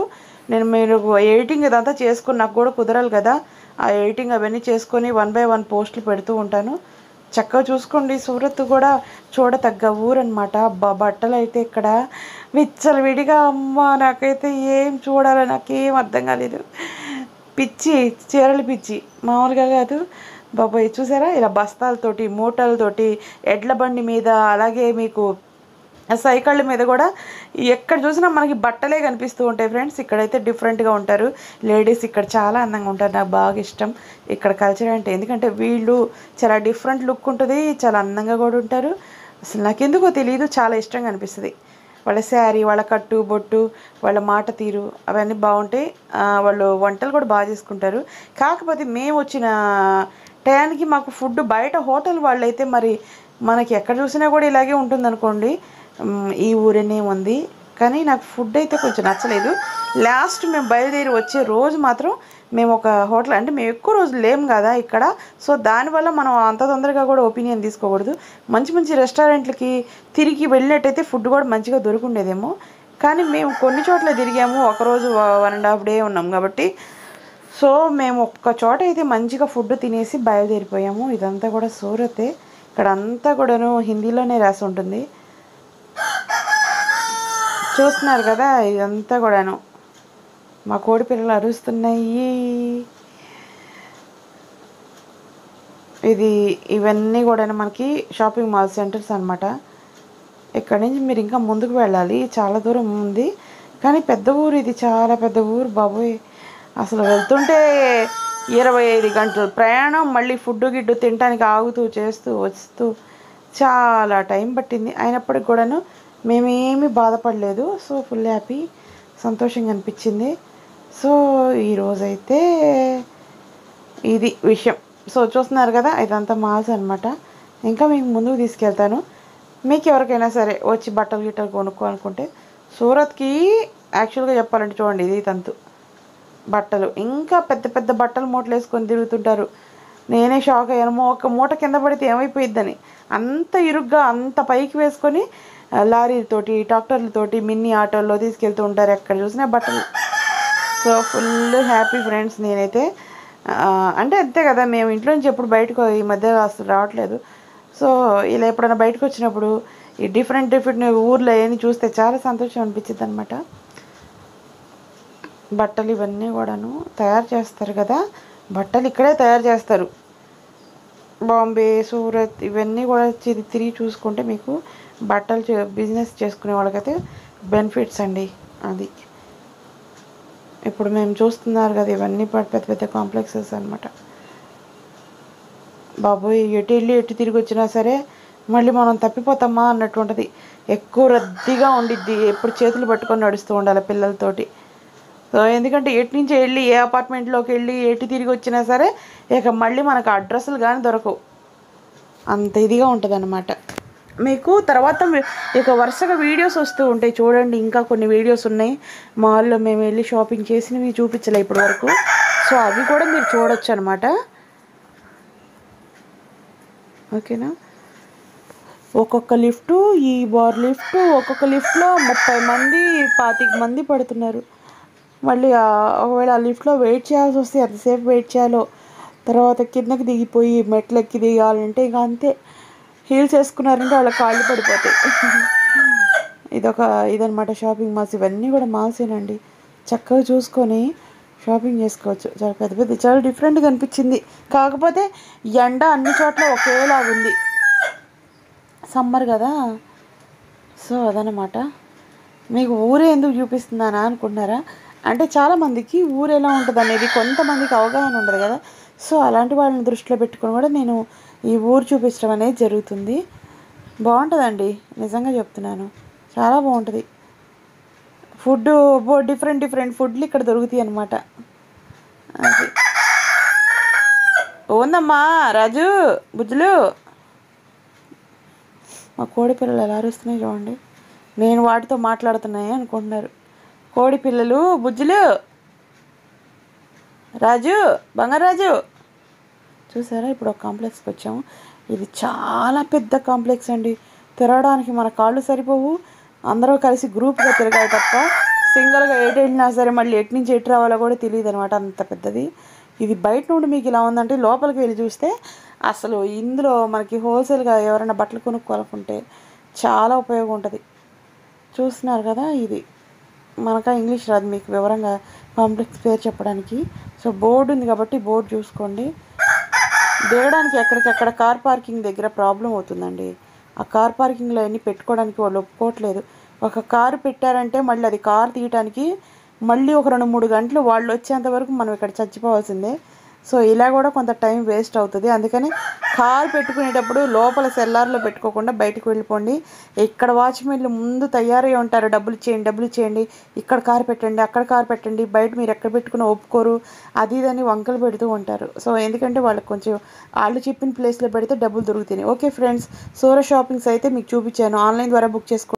నేను మీరు ఎడిటింగ్ ఇదంతా చేసుకుని నాకు కూడా కుదరాలి కదా ఆ ఎడిటింగ్ అవన్నీ చేసుకొని వన్ బై వన్ పోస్టులు పెడుతూ ఉంటాను చక్కగా చూసుకోండి సూరత్ కూడా చూడతగ్గ ఊరనమాట బట్టలు అయితే ఇక్కడ విచ్చలు విడిగా అమ్మ నాకైతే ఏం చూడాలో నాకేం అర్థం కాలేదు పిచ్చి చీరలు పిచ్చి మామూలుగా కాదు బాబాయ్ చూసారా ఇలా బస్తాలతోటి మూటలతోటి ఎడ్ల బండి మీద అలాగే మీకు సైకిళ్ళ మీద కూడా ఎక్కడ చూసినా మనకి బట్టలే కనిపిస్తూ ఉంటాయి ఫ్రెండ్స్ ఇక్కడైతే డిఫరెంట్గా ఉంటారు లేడీస్ ఇక్కడ చాలా అందంగా ఉంటారు నాకు బాగా ఇష్టం ఇక్కడ కల్చర్ అంటే ఎందుకంటే వీళ్ళు చాలా డిఫరెంట్ లుక్ ఉంటుంది చాలా అందంగా కూడా ఉంటారు అసలు నాకెందుకో తెలియదు చాలా ఇష్టంగా అనిపిస్తుంది వాళ్ళ శారీ వాళ్ళ కట్టు బొట్టు వాళ్ళ మాట తీరు అవన్నీ బాగుంటాయి ఆ, వాళ్ళు వంటలు కూడా బాగా చేసుకుంటారు కాకపోతే మేము వచ్చిన టయానికి మాకు ఫుడ్ బయట హోటల్ వాళ్ళైతే మరి మనకి ఎక్కడ చూసినా కూడా ఇలాగే ఉంటుంది అనుకోండి మ్, ఈ ఊరేనే ఉంది కానీ నాకు ఫుడ్ అయితే కొంచెం నచ్చలేదు లాస్ట్ మేము బయలుదేరి వచ్చే రోజు మాత్రం మేము ఒక హోటల్ అంటే మేము ఎక్కువ రోజులు లేము కదా ఇక్కడ సో దానివల్ల మనం అంత తొందరగా కూడా ఒపీనియన్ తీసుకోకూడదు మంచి మంచి రెస్టారెంట్లకి తిరిగి వెళ్ళినట్టయితే ఫుడ్ కూడా మంచిగా దొరుకుండేదేమో కానీ మేము కొన్ని చోట్ల తిరిగాము ఒకరోజు వన్ అండ్ హాఫ్ డే ఉన్నాం కాబట్టి సో మేము ఒక్క చోట అయితే మంచిగా ఫుడ్ తినేసి బయలుదేరిపోయాము ఇదంతా కూడా సూరతే ఇక్కడ అంతా కూడాను హిందీలోనే రాసి ఉంటుంది చూస్తున్నారు కదా ఇదంతా కూడాను మా కోడి పిల్లలు అరుస్తున్నాయి ఇది ఇవన్నీ కూడా మనకి షాపింగ్ మాల్ సెంటర్స్ అనమాట ఇక్కడ నుంచి మీరు ఇంకా ముందుకు వెళ్ళాలి చాలా దూరం ఉంది కానీ పెద్ద ఊరు ఇది చాలా పెద్ద ఊరు బాబోయ్ అసలు వెళ్తుంటే ఇరవై ఐదు గంటల ప్రయాణం మళ్ళీ ఫుడ్ గిడ్డు తినడానికి ఆగుతూ చేస్తూ వస్తూ చాలా టైం పట్టింది అయినప్పటికి కూడాను మేమేమీ బాధపడలేదు సో ఫుల్ హ్యాపీ సంతోషంగా అనిపించింది సో ఈరోజైతే ఇది విషయం సో చూస్తున్నారు కదా ఇదంతా మాల్స్ అనమాట ఇంకా మీకు ముందుకు తీసుకెళ్తాను మీకు ఎవరికైనా సరే వచ్చి బట్టలు గిట్టలు కొనుక్కో అనుకుంటే సూరత్కి యాక్చువల్గా చెప్పాలంటే చూడండి ఇది తంతు బట్టలు ఇంకా పెద్ద పెద్ద బట్టలు మూటలు వేసుకొని తిరుగుతుంటారు నేనే షాక్ అయ్యాను ఒక మూట కింద పడితే ఏమైపోయిద్దని అంత ఇరుగ్గా అంత పైకి వేసుకొని ఆ, లారీలతోటి ట్రాక్టర్లతోటి మిన్నీ ఆటోల్లో తీసుకెళ్తూ ఉంటారు ఎక్కడ చూసినా బట్టలు సో ఫుల్ హ్యాపీ ఫ్రెండ్స్ నేనైతే ఆ, అంటే అంతే కదా మేము ఇంట్లో నుంచి ఎప్పుడు బయటకు ఈ మధ్య అసలు రావట్లేదు సో ఇలా ఎప్పుడైనా బయటకు వచ్చినప్పుడు ఈ డిఫరెంట్ డిఫరెంట్ ఊర్లో ఏమి చూస్తే చాలా సంతోషం అనిపించింది అనమాట బట్టలు ఇవన్నీ కూడాను తయారు చేస్తారు కదా బట్టలు ఇక్కడే తయారు చేస్తారు బాంబే సూరత్ ఇవన్నీ కూడా తిరిగి తిరిగి చూసుకుంటే మీకు బట్టలు చే- బిజినెస్ చేసుకునే వాళ్ళకైతే బెనిఫిట్స్ అండి అది ఇప్పుడు మేము చూస్తున్నారు కదా ఇవన్నీ ప- పెద్ద పెద్ద కాంప్లెక్సెస్ అనమాట బాబోయ్ ఎటు వెళ్ళి ఎటు తిరిగి వచ్చినా సరే మళ్ళీ మనం తప్పిపోతామా అన్నట్టు ఉంటుంది ఎక్కువ రద్దీగా ఉండిద్ది ఎప్పుడు చేతులు పట్టుకొని నడుస్తూ ఉండాలి పిల్లలతోటి సో ఎందుకంటే ఎటు నుంచి వెళ్ళి ఏ అపార్ట్మెంట్లోకి వెళ్ళి ఎటు తిరిగి వచ్చినా సరే ఇక మళ్ళీ మనకు అడ్రస్లు కానీ దొరకవు అంత ఇదిగా ఉంటుంది మీకు తర్వాత మీ- ఇక వరుసగా వీడియోస్ వస్తూ ఉంటాయి చూడండి ఇంకా కొన్ని వీడియోస్ ఉన్నాయి మాల్లో మేము వెళ్ళి షాపింగ్ చేసినవి చూపించలే ఇప్పటి వరకు సో అవి కూడా మీరు చూడొచ్చు అనమాట ఓకేనా ఒక్కొక్క లిఫ్ట్ ఈ బార్ లిఫ్ట్ ఒక్కొక్క లిఫ్ట్లో ముప్పై మంది పాతిక మంది పడుతున్నారు మళ్ళీ ఆ- ఒకవేళ ఆ లిఫ్ట్లో వెయిట్ చేయాల్సి వస్తే ఎంతసేపు వెయిట్ చేయాలో తర్వాత కిందకి దిగిపోయి మెట్లు ఎక్కి దిగాలంటే ఇక అంతే హీల్స్ వేసుకున్నారంటే వాళ్ళ కాళ్ళు పడిపోతాయి ఇదొక ఇదనమాట షాపింగ్ మాల్స్ ఇవన్నీ కూడా మాల్సేనండి చక్కగా చూసుకొని షాపింగ్ చేసుకోవచ్చు చాలా పెద్ద పెద్ద చాలా డిఫరెంట్గా అనిపించింది కాకపోతే ఎండ అన్ని చోట్ల ఒకేలాగుంది సమ్మర్ కదా సో అదనమాట మీకు ఊరే ఎందుకు చూపిస్తున్నానా అనుకుంటున్నారా అంటే చాలామందికి ఊరు ఎలా ఉంటుంది అనేది కొంతమందికి అవగాహన ఉండదు కదా సో అలాంటి వాళ్ళని దృష్టిలో పెట్టుకొని కూడా నేను ఈ ఊరు చూపించడం అనేది జరుగుతుంది బాగుంటుందండి నిజంగా చెప్తున్నాను చాలా బాగుంటుంది ఫుడ్ డిఫరెంట్ డిఫరెంట్ ఫుడ్లు ఇక్కడ దొరుకుతాయి అన్నమాట అది ఓందమ్మా రాజు బుజ్జులు మా కోడి పిల్లలు ఎలా అరుస్తున్నాయి చూడండి నేను వాటితో మాట్లాడుతున్నాయి అనుకుంటున్నారు కోడి పిల్లలు బుజ్జులు రాజు బంగారాజు చూసారా ఇప్పుడు ఒక కాంప్లెక్స్కి వచ్చాము ఇది చాలా పెద్ద కాంప్లెక్స్ అండి తిరగడానికి మన కాళ్ళు సరిపోవు అందరూ కలిసి గ్రూప్గా తిరగాలి తప్ప సింగిల్గా ఎటు వెళ్ళినా సరే మళ్ళీ ఎటు నుంచి ఎటు రావాలో కూడా తెలియదు అనమాట అంత పెద్దది ఇది బయట నుండి మీకు ఇలా ఉందంటే లోపలికి వెళ్ళి చూస్తే అసలు ఇందులో మనకి హోల్సేల్గా ఎవరైనా బట్టలు కొనుక్కోవాలనుకుంటే చాలా ఉపయోగం ఉంటుంది చూస్తున్నారు కదా ఇది మనక ఇంగ్లీష్ రాదు మీకు వివరంగా కాంప్లెక్స్ పేరు చెప్పడానికి సో బోర్డు ఉంది కాబట్టి బోర్డు చూసుకోండి దిగడానికి ఎక్కడికెక్కడ కార్ పార్కింగ్ దగ్గర ప్రాబ్లం అవుతుందండి ఆ కార్ పార్కింగ్లో అన్నీ పెట్టుకోవడానికి వాళ్ళు ఒప్పుకోవట్లేదు ఒక కారు పెట్టారంటే మళ్ళీ అది కారు తీయడానికి మళ్ళీ ఒక రెండు మూడు గంటలు వాళ్ళు వచ్చేంత వరకు మనం ఇక్కడ చచ్చిపోవాల్సిందే సో ఇలా కూడా కొంత టైం వేస్ట్ అవుతుంది అందుకని కార్ పెట్టుకునేటప్పుడు లోపల సెల్లార్లో పెట్టుకోకుండా బయటకు వెళ్ళిపోండి ఇక్కడ వాచ్మెన్లు ముందు తయారై ఉంటారు డబ్బులు ఇచ్చేయండి డబ్బులు ఇచ్చేయండి ఇక్కడ కార్ పెట్టండి అక్కడ కార్ పెట్టండి బయట మీరు ఎక్కడ పెట్టుకుని ఒప్పుకోరు అది ఇదని వంకలు పెడుతూ ఉంటారు సో ఎందుకంటే వాళ్ళకి కొంచెం వాళ్ళు చెప్పిన ప్లేస్లో పెడితే డబ్బులు దొరుకుతాయి ఓకే ఫ్రెండ్స్ సోర షాపింగ్స్ అయితే మీకు చూపించాను ఆన్లైన్ ద్వారా బుక్ చేసుకో